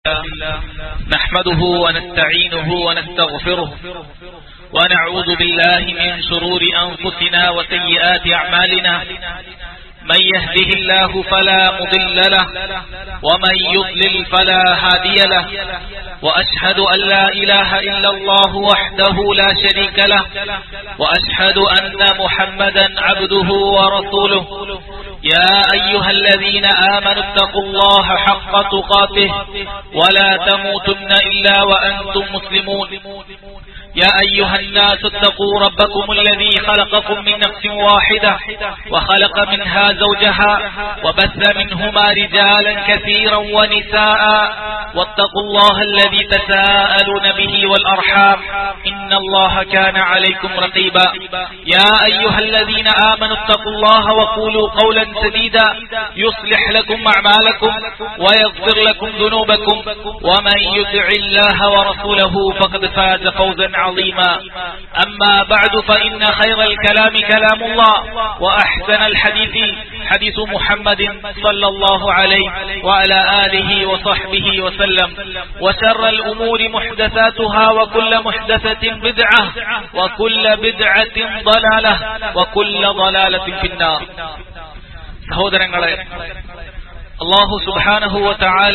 نحمده ونستعينه ونستغفره ونعوذ بالله من شرور أنفسنا وسيئات أعمالنا من يهده الله فلا مضل له ومن يضلل فلا هادي له وأشهد أن لا إله إلا الله وحده لا شريك له وأشهد أن محمدا عبده ورسوله يا أيها الذين آمنوا اتقوا الله حق تقاته ولا تموتن إلا وأنتم مسلمون يا أيها الناس اتقوا ربكم الذي خلقكم من نفس واحدة وخلق منها زوجها وبث منهما رجالا كثيرا ونساء واتقوا الله الذي تساءلون به والأرحام إن الله كان عليكم رقيبا يا أيها الذين آمنوا اتقوا الله وقولوا قولا سديدا يصلح لكم أعمالكم ويغفر لكم ذنوبكم ومن يطع الله ورسوله فقد فاز فوزا عظيما أما بعد فإن خير الكلام كلام الله وأحسن الحديث حديث محمد صلى الله عليه وعلى آله وصحبه وسلم وشر الأمور محدثاتها وكل محدثة بدعة وكل بدعة ضلالة وكل ضلالة في النار സഹോദരങ്ങളെ അള്ളാഹു സുബാനഹുവ താല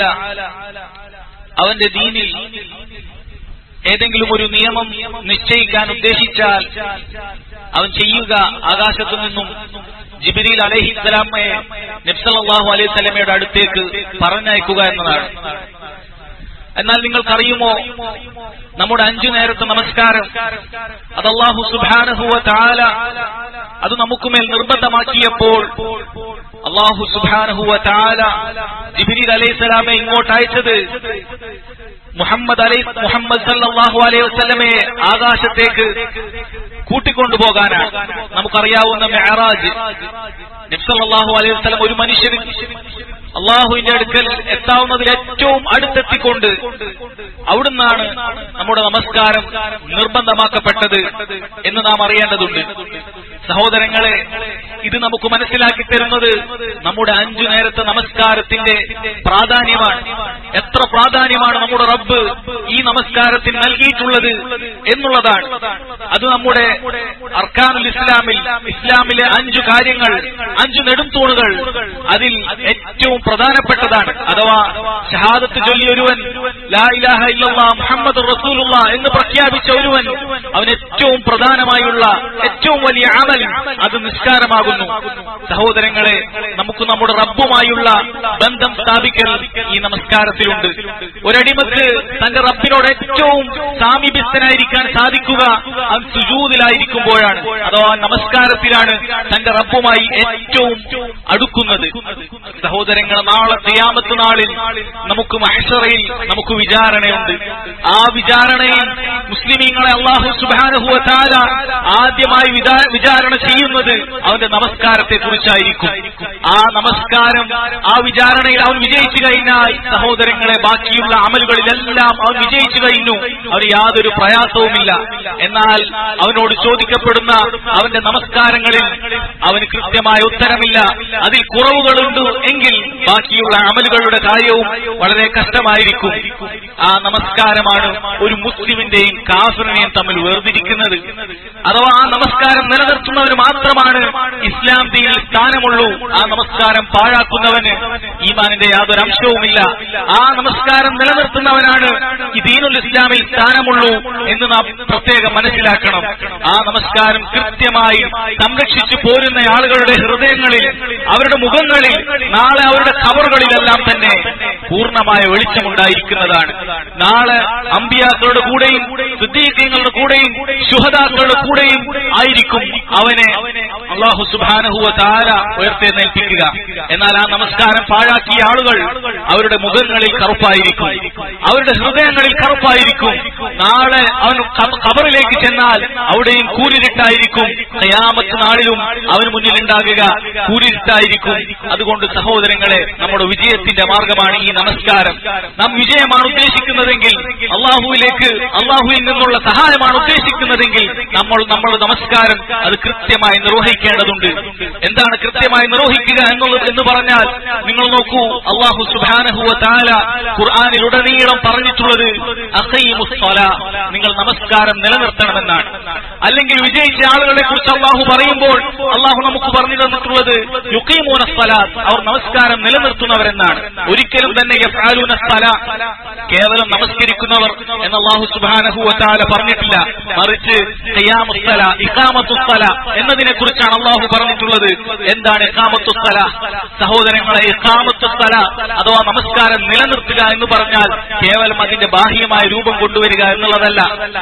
അവന്റെ ദീനിൽ ഏതെങ്കിലും ഒരു നിയമം നിശ്ചയിക്കാൻ ഉദ്ദേശിച്ചാൽ അവൻ ചെയ്യുക ആകാശത്തു നിന്നും ജിബിരിൽ അലഹിസ്സലാമയെ നബ്സലാഹു അലൈഹി സ്വലമയുടെ അടുത്തേക്ക് പറഞ്ഞയക്കുക എന്നതാണ് എന്നാൽ നിങ്ങൾക്കറിയുമോ നമ്മുടെ അഞ്ചു നേരത്തെ നമസ്കാരം അത് അള്ളാഹു സുബാനഹുവ താല അത് നമുക്കുമേൽ നിർബന്ധമാക്കിയപ്പോൾ അള്ളാഹു സുബാനഹുവ താല ജിബിരിൽ അലൈഹിസ്സലാമെ ഇങ്ങോട്ട് അയച്ചത് മുഹമ്മദ് അലൈ മുഹമ്മദ് സല്ലാഹു അലൈഹി വസ്ലമയെ ആകാശത്തേക്ക് കൂട്ടിക്കൊണ്ടുപോകാനാണ് നമുക്കറിയാവുന്ന മെഹറാജ് നബ്സല്ലാഹു അലൈഹി വസ്ലം ഒരു മനുഷ്യന് അള്ളാഹുവിന്റെ അടുക്കൽ എത്താവുന്നതിൽ ഏറ്റവും അടുത്തെത്തിക്കൊണ്ട് അവിടുന്നാണ് നമ്മുടെ നമസ്കാരം നിർബന്ധമാക്കപ്പെട്ടത് എന്ന് നാം അറിയേണ്ടതുണ്ട് സഹോദരങ്ങളെ ഇത് നമുക്ക് മനസ്സിലാക്കി തരുന്നത് നമ്മുടെ അഞ്ചു നേരത്തെ നമസ്കാരത്തിന്റെ പ്രാധാന്യമാണ് എത്ര പ്രാധാന്യമാണ് നമ്മുടെ റബ്ബ് ഈ നമസ്കാരത്തിന് നൽകിയിട്ടുള്ളത് എന്നുള്ളതാണ് അത് നമ്മുടെ അർക്കാനുൽ ഇസ്ലാമിൽ ഇസ്ലാമിലെ അഞ്ചു കാര്യങ്ങൾ അഞ്ചു നെടുംതൂണുകൾ അതിൽ ഏറ്റവും പ്രധാനപ്പെട്ടതാണ് അഥവാ ഷഹാദത്ത് ചൊല്ലി ഒരുവൻ ലാ ഇലാഹ ഇല്ലല്ലാ മുഹമ്മദ് റസൂലുള്ള എന്ന് പ്രഖ്യാപിച്ച ഒരുവൻ അവൻ ഏറ്റവും പ്രധാനമായുള്ള ഏറ്റവും വലിയ അമൽ അത് നിസ്കാരമാകുന്നു സഹോദരങ്ങളെ നമുക്ക് നമ്മുടെ റബ്ബുമായുള്ള ബന്ധം സ്ഥാപിക്കൽ ഈ നമസ്കാരത്തിലുണ്ട് ഒരടിമക്ക് തന്റെ റബ്ബിനോട് ഏറ്റവും സാമീപ്യസ്ഥനായിരിക്കാൻ സാധിക്കുക അവൻ സുജൂതിലായിരിക്കുമ്പോഴാണ് അഥവാ നമസ്കാരത്തിലാണ് തന്റെ റബ്ബുമായി ഏറ്റവും അടുക്കുന്നത് സഹോദരങ്ങൾ നാളെ ചെയ്യാമത്ത് നാളിൽ നമുക്ക് മഹഷറയിൽ നമുക്ക് വിചാരണയുണ്ട് ആ വിചാരണയിൽ മുസ്ലിമീങ്ങളെ അള്ളാഹു സുബാനഹുവ താല ആദ്യമായി വിചാരണ ചെയ്യുന്നത് അവന്റെ നമസ്കാരത്തെ കുറിച്ചായിരിക്കും ആ നമസ്കാരം ആ വിചാരണയിൽ അവൻ വിജയിച്ചു കഴിഞ്ഞാൽ സഹോദരങ്ങളെ ബാക്കിയുള്ള അമലുകളിലെല്ലാം അവൻ വിജയിച്ചു കഴിഞ്ഞു അവന് യാതൊരു പ്രയാസവുമില്ല എന്നാൽ അവനോട് ചോദിക്കപ്പെടുന്ന അവന്റെ നമസ്കാരങ്ങളിൽ അവന് കൃത്യമായ ഉത്തരമില്ല അതിൽ കുറവുകളുണ്ട് എങ്കിൽ ബാക്കിയുള്ള അമലുകളുടെ കാര്യവും വളരെ കഷ്ടമായിരിക്കും ആ നമസ്കാരമാണ് ഒരു മുസ്ലിമിന്റെയും കാഫറിനെയും തമ്മിൽ വേർതിരിക്കുന്നത് അഥവാ ആ നമസ്കാരം നിലനിർത്തുന്നവന് മാത്രമാണ് ഇസ്ലാം ദീനിൽ സ്ഥാനമുള്ളൂ ആ നമസ്കാരം പാഴാക്കുന്നവന് ഈമാനിന്റെ യാതൊരു അംശവുമില്ല ആ നമസ്കാരം നിലനിർത്തുന്നവനാണ് ഈ ദീനുൽ ഇസ്ലാമിൽ സ്ഥാനമുള്ളൂ എന്ന് നാം പ്രത്യേകം മനസ്സിലാക്കണം ആ നമസ്കാരം കൃത്യമായി സംരക്ഷിച്ചു പോരുന്ന ആളുകളുടെ ഹൃദയങ്ങളിൽ അവരുടെ മുഖങ്ങളിൽ നാളെ അവരുടെ കവറുകളിലെല്ലാം തന്നെ പൂർണ്ണമായ വെളിച്ചമുണ്ടായിരിക്കുന്നതാണ് നാളെ അമ്പിയാക്കളുടെ കൂടെയും സിദ്ധീകങ്ങളുടെ കൂടെയും ശുഹദാക്കളുടെ കൂടെയും ആയിരിക്കും അവനെ അള്ളാഹു സുബാനഹുവ താര ഉയർത്തെഴുന്നേൽപ്പിക്കുക എന്നാൽ ആ നമസ്കാരം പാഴാക്കിയ ആളുകൾ അവരുടെ മുഖങ്ങളിൽ കറുപ്പായിരിക്കും അവരുടെ ഹൃദയങ്ങളിൽ കറുപ്പായിരിക്കും നാളെ അവൻ കബറിലേക്ക് ചെന്നാൽ അവിടെയും കൂരിരുട്ടായിരിക്കും കയാമത്ത് നാളിലും അവന് മുന്നിലുണ്ടാകുക കൂരിരുട്ടായിരിക്കും അതുകൊണ്ട് സഹോദരങ്ങളെ നമ്മുടെ വിജയത്തിന്റെ മാർഗമാണ് ഈ നമസ്കാരം നാം വിജയമാണ് ഉദ്ദേശിക്കുന്നതെങ്കിൽ അള്ളാഹുവിലേക്ക് അള്ളാഹുവിൽ നിന്ന് എന്നുള്ള സഹായമാണ് ഉദ്ദേശിക്കുന്നതെങ്കിൽ നമ്മൾ നമ്മുടെ നമസ്കാരം അത് കൃത്യമായി നിർവഹിക്കേണ്ടതുണ്ട് എന്താണ് കൃത്യമായി നിർവഹിക്കുക എന്നുള്ളത് എന്ന് പറഞ്ഞാൽ നിങ്ങൾ നോക്കൂ അള്ളാഹു സുബാനഹുവ താല ഖുർആാനിലുടനീളം പറഞ്ഞിട്ടുള്ളത് അസൈമുസ്വല നിങ്ങൾ നമസ്കാരം നിലനിർത്തണമെന്നാണ് അല്ലെങ്കിൽ വിജയിച്ച ആളുകളെ കുറിച്ച് അള്ളാഹു പറയുമ്പോൾ അള്ളാഹു നമുക്ക് പറഞ്ഞു തന്നിട്ടുള്ളത് യുക്കീമൂന സ്വലാത്ത് അവർ നമസ്കാരം നിലനിർത്തുന്നവരെന്നാണ് ഒരിക്കലും തന്നെ യഫ്ആലൂന സ്വല കേവലം നമസ്കരിക്കുന്നവർ എന്ന് അള്ളാഹു സുബാനഹുവത്താല പറഞ്ഞിട്ടില്ല മറിച്ച് ഖിയാമുസ്സല ഇഖാമത്തുസ്സല എന്നതിനെ കുറിച്ചാണ് അള്ളാഹു പറഞ്ഞിട്ടുള്ളത് എന്താണ് ഇഖാമത്തുസ്സല സഹോദരങ്ങളെ ഇഖാമത്തുസ്സല അഥവാ നമസ്കാരം നിലനിർത്തുക എന്ന് പറഞ്ഞാൽ കേവലം അതിന്റെ ബാഹ്യമായ രൂപം കൊണ്ടുവരിക എന്നുള്ളതല്ല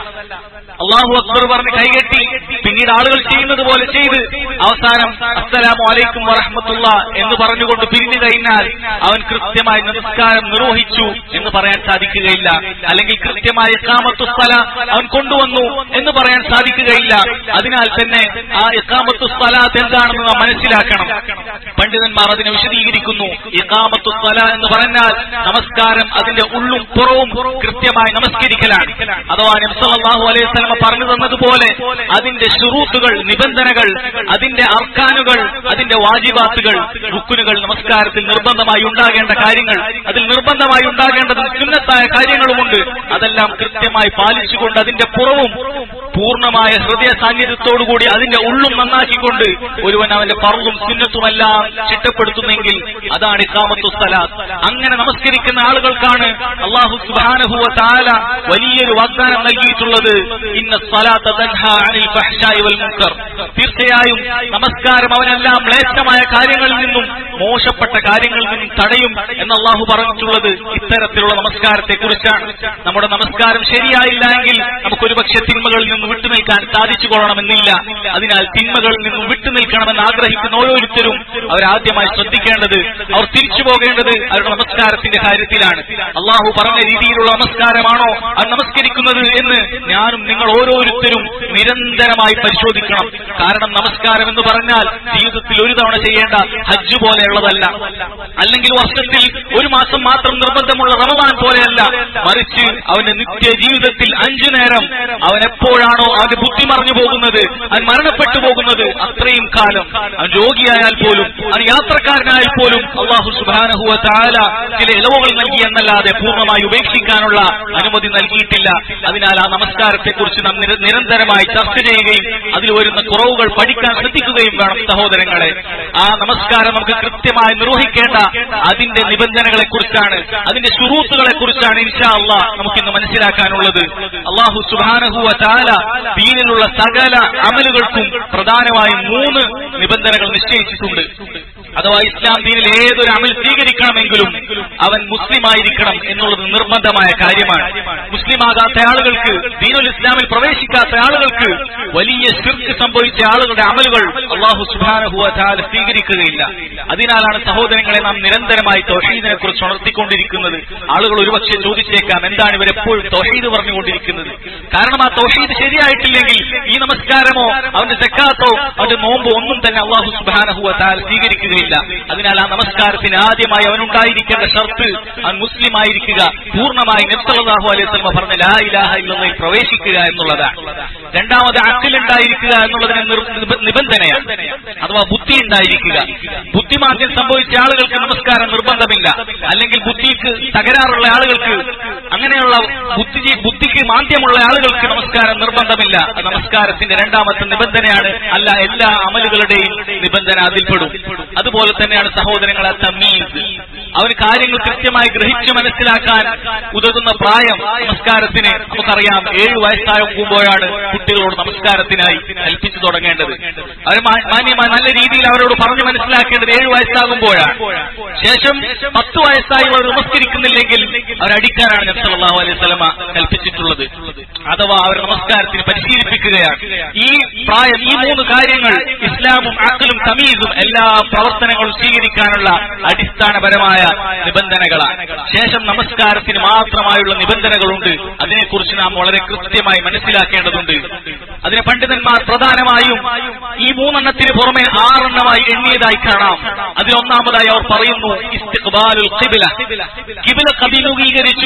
അള്ളാഹു അക്ബർ പറഞ്ഞ് കൈകെട്ടി പിന്നീട് ആളുകൾ ചെയ്യുന്നത് പോലെ ചെയ്ത് അവസാനം അസ്സലാമു അലൈക്കും വറഹമത്തുള്ള എന്ന് പറഞ്ഞുകൊണ്ട് പിരിഞ്ഞു കഴിഞ്ഞാൽ അവൻ കൃത്യമായി നമസ്കാരം നിർവഹിച്ചു എന്ന് പറയാൻ സാധിക്കുകയില്ല അല്ലെങ്കിൽ കൃത്യമായ ഇക്കാമത്തുസ്തല അവൻ കൊണ്ടുവന്നു എന്ന് പറയാൻ സാധിക്കുകയില്ല അതിനാൽ തന്നെ ആ ഇക്കാമത്തുസ്തലാത്ത് എന്താണെന്ന് നാം മനസ്സിലാക്കണം പണ്ഡിതന്മാർ അതിനെ വിശദീകരിക്കുന്നു ഇക്കാമത്തുസ്തല എന്ന് പറഞ്ഞാൽ നമസ്കാരം അതിന്റെ ഉള്ളും പുറവും കൃത്യമായി നമസ്കരിക്കലാണ് അഥവാ നബ്സല്ലാഹു അലൈഹി സ്വലമ പറഞ്ഞു തന്നതുപോലെ അതിന്റെ ഷുറൂത്തുകൾ നിബന്ധനകൾ അതിന്റെ അർക്കാനുകൾ അതിന്റെ വാജിബാത്തുകൾ റുക്കുനുകൾ നമസ്കാരത്തിൽ നിർബന്ധമായി ഉണ്ടാകേണ്ട കാര്യങ്ങൾ അതിൽ നിർബന്ധമായി ഉണ്ടാകേണ്ടതും സുന്നത്തായ കാര്യങ്ങളുമുണ്ട് അതെല്ലാം കൃത്യമായി പാലിച്ചുകൊണ്ട് അതിന്റെ പുറവും പൂർണ്ണമായ ഹൃദയ സാന്നിധ്യത്തോടുകൂടി അതിന്റെ ഉള്ളും നന്നാക്കിക്കൊണ്ട് ഒരുവൻ അവന്റെ പറവും സുന്നത്തുമെല്ലാം ചിട്ടപ്പെടുത്തുന്നെങ്കിൽ അതാണ് ഇക്കാമത്തു സ്ഥലാത്ത് അങ്ങനെ നമസ്കരിക്കുന്ന ആളുകൾക്കാണ് അള്ളാഹു സുബാനഹുവ താല വലിയൊരു വാഗ്ദാനം നൽകിയിട്ടുള്ളത് ഇന്ന സ്വലാത്ത തൻഹാ അനിൽ ഫഹ്ശായി വൽ മുൻകർ തീർച്ചയായും നമസ്കാരം അവനെല്ലാം മ്ലേച്ഛമായ കാര്യങ്ങളിൽ നിന്നും മോശപ്പെട്ട കാര്യങ്ങളിൽ നിന്നും തടയും എന്ന് അള്ളാഹു പറഞ്ഞിട്ടുള്ളത് ഇത്തരത്തിലുള്ള നമസ്കാരത്തെ കുറിച്ചാണ് നമ്മുടെ നമസ്കാരം ശരിയായില്ല എങ്കിൽ നമുക്ക് ഒരുപക്ഷെ തിന്മകളിൽ നിന്നും വിട്ടുനിൽക്കാൻ സാധിച്ചു കൊള്ളണമെന്നില്ല അതിനാൽ തിന്മകളിൽ നിന്നും വിട്ടുനിൽക്കണമെന്ന് ആഗ്രഹിക്കുന്ന ഓരോരുത്തരും അവരാദ്യമായി ശ്രദ്ധിക്കേണ്ടത് അവർ തിരിച്ചു പോകേണ്ടത് അവരുടെ നമസ്കാരത്തിന്റെ കാര്യത്തിലാണ് അള്ളാഹു പറഞ്ഞ രീതിയിലുള്ള നമസ്കാരമാണോ അത് നമസ്കരിക്കുന്നത് എന്ന് ഞാനും നിങ്ങൾ ഓരോരുത്തരും നിരന്തരമായി പരിശോധിക്കണം കാരണം നമസ്കാരം എന്ന് പറഞ്ഞാൽ ജീവിതത്തിൽ ഒരു തവണ ചെയ്യേണ്ട ഹജ്ജ് പോലെയുള്ളതല്ല അല്ലെങ്കിൽ വർഷത്തിൽ ഒരു മാസം മാത്രം നിർബന്ധമുള്ള റമദാൻ പോലെയല്ല മറിച്ച് അവന്റെ നിത്യ ജീവിതത്തിൽ അഞ്ചു നേരം അവൻ എപ്പോഴാണോ അവന്റെ ബുദ്ധി മറഞ്ഞു പോകുന്നത് അവൻ മരണപ്പെട്ടു പോകുന്നത് അത്രയും കാലം അവൻ രോഗിയായാൽ പോലും അവൻ യാത്രക്കാരനായാൽ പോലും അള്ളാഹു സുബാനഹുവ താല ചില ഇളവുകൾ നൽകി എന്നല്ലാതെ പൂർണ്ണമായി ഉപേക്ഷിക്കാനുള്ള അനുമതി നൽകിയിട്ടില്ല അതിനാൽ ആ നമസ്കാരത്തെ കുറിച്ച് നാം നിര- നിരന്തരമായി ചർച്ച ചെയ്യുകയും അതിൽ വരുന്ന കുറവുകൾ പഠിക്കാൻ ശ്രദ്ധിക്കുകയും വേണം സഹോദരങ്ങളെ ആ നമസ്കാരം നമുക്ക് കൃത്യമായി നിർവഹിക്കേണ്ട അതിന്റെ നിബന്ധനകളെ കുറിച്ചാണ് അതിന്റെ ശുറൂത്തുകളെ കുറിച്ചാണ് ഇൻഷാ അള്ളാ നമുക്കിന്ന് മനസ്സിലാക്കാനുള്ളത് അള്ളാഹു സുബാനഹുവ താല ദീനിലുള്ള സകല അമലുകൾക്കും പ്രധാനമായും മൂന്ന് നിബന്ധനകൾ നിശ്ചയിച്ചിട്ടുണ്ട് അഥവാ ഇസ്ലാം ദീനിൽ ഏതൊരു അമൽ സ്വീകരിക്കണമെങ്കിലും അവൻ മുസ്ലിമായിരിക്കണം എന്നുള്ളത് നിർബന്ധമായ കാര്യമാണ് മുസ്ലിമാകാത്ത ആളുകൾക്ക് ദീനുൽ ഇസ്ലാമിൽ പ്രവേശിക്കാത്ത ആളുകൾക്ക് വലിയ ശിർക്ക് സംഭവിച്ച ആളുകളുടെ അമലുകൾ അള്ളാഹു സുബാനഹുവ താല സ്വീകരിക്കുകയില്ല അതിനാലാണ് സഹോദരങ്ങളെ നാം നിരന്തരമായി തൗഹീദിനെ കുറിച്ച് ഉണർത്തിക്കൊണ്ടിരിക്കുന്നത് ആളുകൾ ഒരുപക്ഷെ ചോദിച്ചേക്കാം എന്താണ് ഇവരെപ്പോഴും തൗഹീദ് പറഞ്ഞുകൊണ്ടിരിക്കുന്നത് കാരണം ആ തൗഹീദ് ശരിയായിട്ടില്ലെങ്കിൽ ഈ നമസ്കാരമോ അവന്റെ സെക്കാത്തോ അവന്റെ നോമ്പോ ഒന്നും തന്നെ അള്ളാഹു സുബാനഹുവ താൽ സ്വീകരിക്കുകയില്ല അതിനാൽ ആ നമസ്കാരത്തിന് ആദ്യമായി അവനുണ്ടായിരിക്കേണ്ട ഷർത്ത് അവൻ മുസ്ലിം ആയിരിക്കുക പൂർണ്ണമായി നബ്സലാഹു അലൈഹി സ്വലമ പറഞ്ഞ ലാ ഇലാഹ ഇല്ലയിൽ പ്രവേശിക്കുക എന്നുള്ളതാണ് രണ്ടാമത് അക്കിലുണ്ടായിരിക്കുക എന്നുള്ളതിന് നിർ- നിബ- നിബന്ധനയാണ് അഥവാ ബുദ്ധി ഉണ്ടായിരിക്കുക ബുദ്ധിമാന്ദ്യം സംഭവിച്ച ആളുകൾക്ക് നമസ്കാരം നിർബന്ധമില്ല അല്ലെങ്കിൽ ബുദ്ധിക്ക് തകരാറുള്ള ആളുകൾക്ക് അങ്ങനെയുള്ള ബുദ്ധി ബുദ്ധിക്ക് മാന്ദ്യമുള്ള ആളുകൾക്ക് നമസ്കാരം നിർബന്ധമില്ല അത് നമസ്കാരത്തിന്റെ രണ്ടാമത്തെ നിബന്ധനയാണ് അല്ല എല്ലാ അമലുകളുടെയും നിബന്ധന അതിൽപ്പെടും അതുപോലെ തന്നെയാണ് സഹോദരങ്ങളെ തമ്മീസ് അവന് കാര്യങ്ങൾ കൃത്യമായി ഗ്രഹിച്ച് മനസ്സിലാക്കാൻ ഉതകുന്ന പ്രായം നമസ്കാരത്തിന് നമുക്കറിയാം ഏഴു വയസ്സാകുമ്പോഴാണ് കുട്ടികളോട് നമസ്കാരത്തിനായി കൽപ്പിച്ചു തുടങ്ങേണ്ടത് അവർ മാ- മാന്യമായി നല്ല രീതിയിൽ അവരോട് പറഞ്ഞു മനസ്സിലാക്കേണ്ടത് ഏഴു വയസ്സാകുമ്പോഴാണ് ശേഷം പത്ത് വയസ്സായി അവർ നമസ്കരിക്കുന്നില്ലെങ്കിൽ അവരടിക്കാനാണ് നബി സല്ലല്ലാഹു അലൈഹി വസല്ലമ കൽപ്പിച്ചിട്ടുള്ളത് അഥവാ അവർ നമസ്കാരത്തിന് പരിശീലിപ്പിക്കുകയാണ് ഈ പ്രായം ഈ മൂന്ന് കാര്യങ്ങൾ ഇസ്ലാമും അക്കലും തമീസും എല്ലാ പ്രവർത്തനങ്ങളും സ്വീകരിക്കാനുള്ള അടിസ്ഥാനപരമായ നിബന്ധനകളാണ് ശേഷം നമസ്കാരത്തിന് മാത്രമായുള്ള നിബന്ധനകളുണ്ട് അതിനെക്കുറിച്ച് നാം വളരെ കൃത്യമായി മനസ്സിലാക്കേണ്ടതുണ്ട് അതിന് പണ്ഡിതന്മാർ പ്രധാനമായും ഈ മൂന്നെണ്ണത്തിന് പുറമെ ആറെണ്ണമായി എണ്ണിയതായി കാണാം അതിലൊന്നാമതായി അവർ പറയുന്നു ഇസ്തിഖ്ബാലുൽ ഖിബ്ല കിബില കഭിമുഖീകരിച്ചുകൊണ്ട്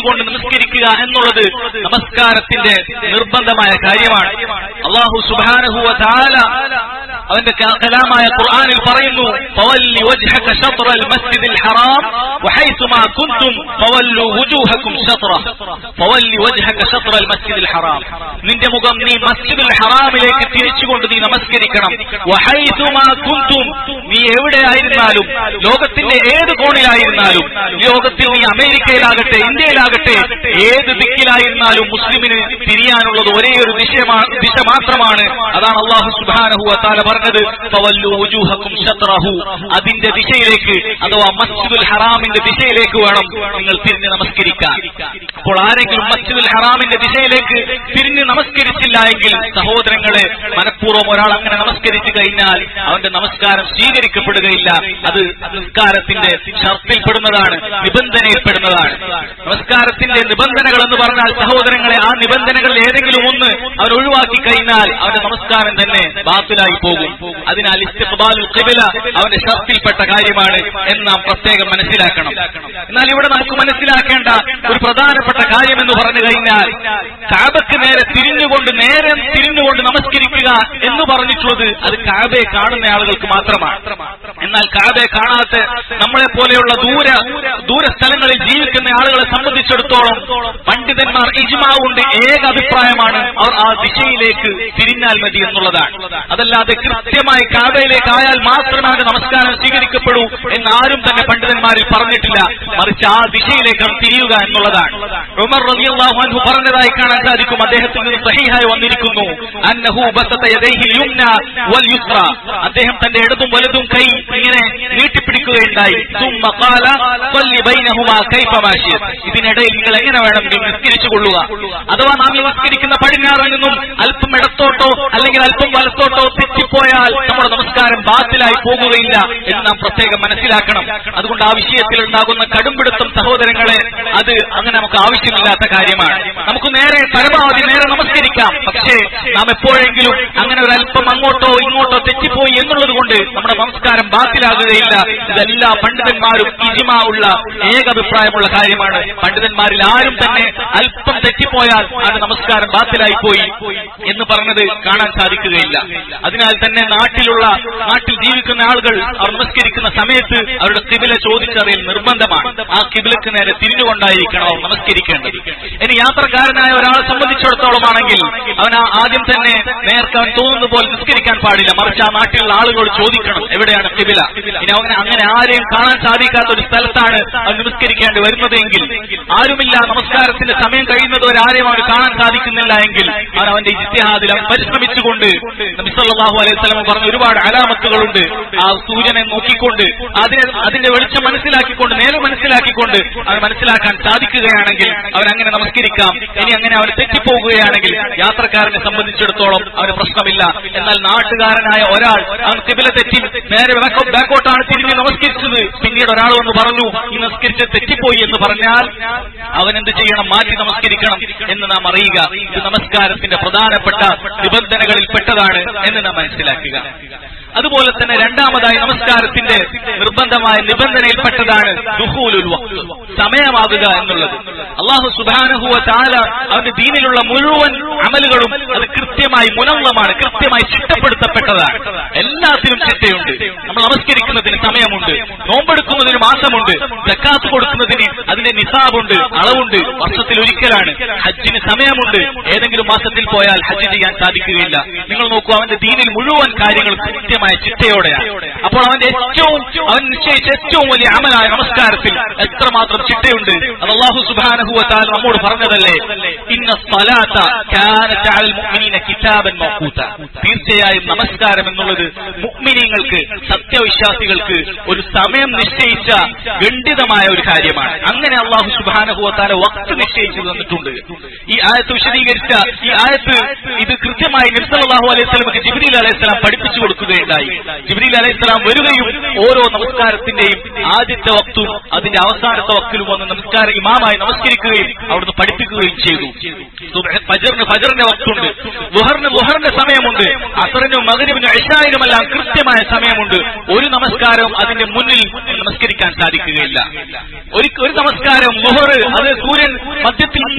നമസ്കരിക്കുക എന്നുള്ളത് നമസ്കാരത്തിന്റെ നിർബന്ധമായ കാര്യമാണ് അള്ളാഹു സുബാനഹുവ താല അവന്റെ ക- കലാമായ ഖുർആനിൽ പറയുന്നു ഫവല്ലി വജ്ഹക ശത്റൽ മസ്ജിദിൽ ഹറാം വഹൈസുമാ കുൻതും ഫവല്ലു വുജൂഹക്കും ശത്റ ഫവല്ലി വജ്ഹക ശത്റൽ മസ്ജിദിൽ ഹറാം നിന്റെ മുഖം നീ മസ്ജിദുൽ ഹറാമിലേക്ക് തിരിച്ചുകൊണ്ട് നീ നമസ്കരിക്കണം വഹൈസുമാ കുൻതും നീ എവിടെയായിരുന്നാലും ലോകത്തിന്റെ ഏത് കോണിലായിരുന്നാലും ലോകത്തിൽ നീ അമേരിക്കയിലാകട്ടെ ഇന്ത്യയിലാകട്ടെ ഏത് ദിക്കിലായിരുന്നാലും മുസ്ലിമിന് തിരിയാനുള്ളത് ഒരേ ഒരു ദിശമാ- ദിശ മാത്രമാണ് അതാണ് അള്ളാഹു സുബാനഹു താല പറഞ്ഞത് ഫവല്ലു വുജൂഹക്കും ശത്റഹു അതിന്റെ ദിശയിലേക്ക് അഥവാ മസ്ജിദുൽ ഹറാമിന്റെ ദിശയിലേക്ക് വേണം നിങ്ങൾ തിരിഞ്ഞ് നമസ്കരിക്കാൻ അപ്പോൾ ആരെങ്കിലും മസ്ജിദുൽ ഹറാമിന്റെ ദിശയിലേക്ക് തിരിഞ്ഞ് നമസ്കരിച്ചില്ല എങ്കിൽ സഹോദരങ്ങളെ മനഃപൂർവ്വം ഒരാൾ അങ്ങനെ നമസ്കരിച്ചു കഴിഞ്ഞാൽ അവന്റെ നമസ്കാരം സ്വീകരിക്കപ്പെടുകയില്ല അത് നിസ്കാരത്തിന്റെ ഷർത്തിൽപ്പെടുന്നതാണ് നിബന്ധനയിൽപ്പെടുന്നതാണ് നമസ്കാരത്തിന്റെ നിബന്ധനകൾ എന്ന് പറഞ്ഞാൽ സഹോദരങ്ങളെ ആ നിബന്ധനകളിൽ ഏതെങ്കിലും ഒന്ന് അവൻ ഒഴിവാക്കി കഴിഞ്ഞാൽ അവന്റെ നമസ്കാരം തന്നെ ബാത്തിലായി പോകും അതിനാൽ ഇസ്തിഖ്ബാലുൽ ഖിബല അവന്റെ ഷർത്തിൽപ്പെട്ട കാര്യമാണ് എന്ന് നാം പ്രത്യേകം മനസ്സിലാക്കണം എന്നാൽ ഇവിടെ നമുക്ക് മനസ്സിലാക്കേണ്ട ഒരു പ്രധാനപ്പെട്ട കാര്യം എന്ന് പറഞ്ഞു കഴിഞ്ഞാൽ കാബക്ക് നേരെ തിരിഞ്ഞുകൊണ്ട് നേരെ തിരിഞ്ഞുകൊണ്ട് നമസ്കരിക്കുക എന്ന് പറഞ്ഞിട്ടുള്ളത് അത് കാബയെ കാണുന്ന ആളുകൾക്ക് മാത്രമാണ് എന്നാൽ കാബയെ കാണാത്ത നമ്മളെ പോലെയുള്ള ദൂര ദൂര സ്ഥലങ്ങളിൽ ജീവിക്കുന്ന ആളുകളെ സംബന്ധിച്ചിടത്തോളം പണ്ഡിതന്മാർ ഇജ്മാ കൊണ്ട് ഏക അഭിപ്രായമാണ് അവർ ആ ദിശയിലേക്ക് തിരിഞ്ഞാൽ മതി എന്നുള്ളതാണ് അതല്ലാതെ കൃത്യമായി കാബയിലേക്ക് ആയാൽ മാത്രമേ അവന്റെ നമസ്കാരം സ്വീകരിക്കപ്പെടൂ എന്നാരും തന്നെ പണ്ഡിതന്മാരിൽ പറഞ്ഞിട്ടില്ല മറിച്ച് ആ ദിശയിലേക്കാണ് തിരിയുക എന്നുള്ളതാണ് ഉമർ റളിയല്ലാഹു അൻഹു പറഞ്ഞതായി കാണാൻ സാധിക്കും അദ്ദേഹത്തിൽ നിന്ന് സഹീഹായി വന്നിരിക്കുന്നു അന്നഹു ബസത യദൈഹിൽ യുംന വൽ യുസ്ര അദ്ദേഹം തന്റെ ഇടതും വലതും കൈ ഇങ്ങനെ നീട്ടിപ്പിടിക്കുകയുണ്ടായി സുമ്മ ഖാല സല്ലി ബൈനഹുമാ കൈഫ മാശിയത് ഇതിനിടയിൽ നിങ്ങൾ എങ്ങനെ വേണമെങ്കിൽ നിസ്കരിച്ചു കൊള്ളുക അഥവാ നാം ഈ നിസ്കരിക്കുന്ന പടിഞ്ഞാറിൽ നിന്നും അല്പം ഇടത്തോട്ടോ അല്ലെങ്കിൽ അല്പം വലത്തോട്ടോ തെറ്റിപ്പോയാൽ നമ്മുടെ നമസ്കാരം ബാത്തിലായി പോകുകയില്ല എന്ന് നാം പ്രത്യേകം മനസ്സിലാക്കണം അതുകൊണ്ട് ആ വിഷയത്തിൽ ഉണ്ടാകുന്ന കടുംപിടുത്തം സഹോദരങ്ങളെ അത് അങ്ങനെ നമുക്ക് ആവശ്യമില്ലാത്ത കാര്യമാണ് നമുക്ക് നേരെ പരമാവധി നേരെ നമസ്കരിക്കാം പക്ഷേ നാം എപ്പോഴെങ്കിലും അങ്ങനെ ഒരു അല്പം അങ്ങോട്ടോ ഇങ്ങോട്ടോ തെറ്റിപ്പോയി എന്നുള്ളത് കൊണ്ട് നമ്മുടെ നമസ്കാരം ബാത്തിലാകുകയില്ല ഇതെല്ലാ പണ്ഡിതന്മാരും ഇജിമ ഉള്ള ഏകഭിപ്രായമുള്ള കാര്യമാണ് പണ്ഡിതന്മാരിൽ ആരും തന്നെ അല്പം തെറ്റിപ്പോയാൽ അത് നമസ്കാരം ബാത്തിലായി പോയി എന്ന് പറഞ്ഞത് കാണാൻ സാധിക്കുകയില്ല അതിനാൽ തന്നെ നാട്ടിലുള്ള നാട്ടിൽ ജീവിക്കുന്ന ആളുകൾ അവർ നമസ്കരിക്കുന്ന സമയത്ത് അവരുടെ കിബില ചോദിച്ചറിയൽ നിർബന്ധമാണ് ആ കിബിലക്ക് നേരെ തിരിഞ്ഞുകൊണ്ടായിരിക്കണം അവർ നമസ്കരിക്കേണ്ടത് ഇനി യാത്രക്കാരനായ ഒരാളെ സംബന്ധിച്ചിടത്തോളം ആണെങ്കിൽ അവൻ ആ ആദ്യം തന്നെ നേരത്തെ അവൻ തോന്നുന്ന പോലെ നിസ്കരിക്കാൻ പാടില്ല മറിച്ച് ആ നാട്ടിലുള്ള ആളുകളോട് ചോദിക്കണം എവിടെയാണ് കിബില ഇനി അവന് അങ്ങനെ ആരെയും കാണാൻ സാധിക്കാത്ത ഒരു സ്ഥലത്താണ് അവൻ നമസ്കരിക്കേണ്ടി വരുന്നത് എങ്കിൽ ആരുമില്ല നമസ്കാരത്തിന്റെ സമയം കഴിയുന്നത് ആരെയും അവന് കാണാൻ സാധിക്കുന്നില്ല എങ്കിൽ അവൻ അവന്റെ ഇജ്തിഹാദിൽ അവൻ പരിശ്രമിച്ചുകൊണ്ട് നബി സല്ലല്ലാഹു അലൈഹി വസല്ലം പറഞ്ഞ ഒരുപാട് അലാമത്തുകളുണ്ട് ആ സൂര്യനെ നോക്കിക്കൊണ്ട് അതിനെ അതിന്റെ വെളിച്ചം മനസ്സിലാക്കിക്കൊണ്ട് നേരെ മനസ്സിലാക്കിക്കൊണ്ട് അവൻ മനസ്സിലാക്കാൻ സാധിക്കുകയാണെങ്കിൽ അവൻ അങ്ങനെ നമസ്കരിക്കാം ഇനി അങ്ങനെ അവൻ തെറ്റിപ്പോകുകയാണെങ്കിൽ യാത്രക്കാരനെ സംബന്ധിച്ചിടത്തോളം അവന് പ്രശ്നമില്ല എന്നാൽ നാട്ടുകാരനായ ഒരാൾ അവൻ കിബില തെറ്റി നേരെ ബാക്കോ- ബാക്കോട്ടാണ് തിരിഞ്ഞ് നമസ്കരിച്ചത് പിന്നീട് ഒരാൾ വന്ന് പറഞ്ഞു ഈ നമസ്കരിച്ച് തെറ്റിപ്പോയി എന്ന് പറഞ്ഞാൽ അവൻ എന്ത് ചെയ്യണം മാറ്റി നമസ്കരിക്കണം എന്ന് നാം അറിയുക ഇത് നമസ്കാരത്തിന്റെ പ്രധാനപ്പെട്ട നിബന്ധനകളിൽ പെട്ടതാണ് എന്ന് നാം മനസ്സിലാക്കുക അതുപോലെ തന്നെ രണ്ടാമതായി നമസ്കാരത്തിന്റെ നിർബന്ധമായ നിബന്ധനയിൽപ്പെട്ടതാണ് ദുഹൂലുൽ വഖ്ത് സമയമാകുക എന്നുള്ളത് അള്ളാഹു സുബാനഹുവ താല അവന്റെ ദീനിലുള്ള മുഴുവൻ അമലുകളും അത് കൃത്യമായി മുനള്ളമാണ് കൃത്യമായി ചിട്ടപ്പെടുത്തപ്പെട്ടതാണ് എല്ലാത്തിനും ചിട്ടയുണ്ട് നമ്മൾ നമസ്കരിക്കുന്നതിന് സമയമുണ്ട് നോമ്പെടുക്കുന്നതിന് മാസമുണ്ട് ജക്കാത്ത് കൊടുക്കുന്നതിന് അതിന്റെ നിസാബുണ്ട് അളവുണ്ട് വർഷത്തിൽ ഒരിക്കലാണ് ഹജ്ജിന് സമയമുണ്ട് ഏതെങ്കിലും മാസത്തിൽ പോയാൽ ഹജ്ജ് ചെയ്യാൻ സാധിക്കുകയില്ല നിങ്ങൾ നോക്കൂ അവന്റെ ദീനിൽ മുഴുവൻ കാര്യങ്ങൾ കൃത്യമായ ചിട്ടയോടെയാണ് അപ്പോൾ അവന്റെ ഏറ്റവും അവൻ നിശ്ചയിച്ച ഏറ്റവും വലിയ അമലായ നമസ്കാരത്തിൽ എത്രമാത്രം ചിട്ടയുണ്ട് അത് അള്ളാഹു സുബാനഹുവത്താൽ നമ്മോട് പറഞ്ഞതല്ലേ ഇന്ന സ്വലാത്ത കാനത്ത് അലൽ മുഅ്മിനീന കിതാബൻ മൗഖൂത തീർച്ചയായും നമസ്കാരം എന്നുള്ളത് മുഅ്മിനീങ്ങൾക്ക് സത്യവിശ്വാസികൾക്ക് ഒരു സമയം നിശ്ചയിച്ച ഖണ്ഡിതമായ ഒരു കാര്യമാണ് അങ്ങനെ അള്ളാഹു സുബാനഹുവത്താല വക്ത് നിശ്ചയിച്ചു തന്നിട്ടുണ്ട് ഈ ആയത്ത് വിശദീകരിച്ച ഈ ആയത്ത് ഇത് കൃത്യമായി നിർസലാഹു അലൈഹി സ്വലമക്ക് ജിബ്രീൽ അലൈഹി സ്വലാം പഠിപ്പിച്ചു കൊടുക്കുകയുണ്ടായി ജിബ്രീൽ അലൈഹി സ്വലാം വരികയും ഓരോ നമസ്കാരത്തിന്റെയും ആദ്യത്തെ വക്തും അതിന്റെ അവസാനത്തെ വക്കിലും വന്ന് നമസ്കാരം ഇമാമായി നമസ്കരിക്കുകയും അവിടുന്ന് പഠിപ്പിക്കുകയും ചെയ്തു സുബ്ഹ് ഫജറിന് ഫജറിന്റെ വക്തുണ്ട് ലുഹറിന് ലുഹറിന്റെ സമയമുണ്ട് അസറിനും മകരിനും ഇഷായിനുമെല്ലാം കൃത്യമായ സമയമുണ്ട് ഒരു നമസ്കാരവും അതിന്റെ മുന്നിൽ നമസ്കരിക്കാൻ സാധിക്കുകയില്ല ഒരു ഒരു നമസ്കാരം ലുഹർ അത് സൂര്യൻ മധ്യത്തിൽ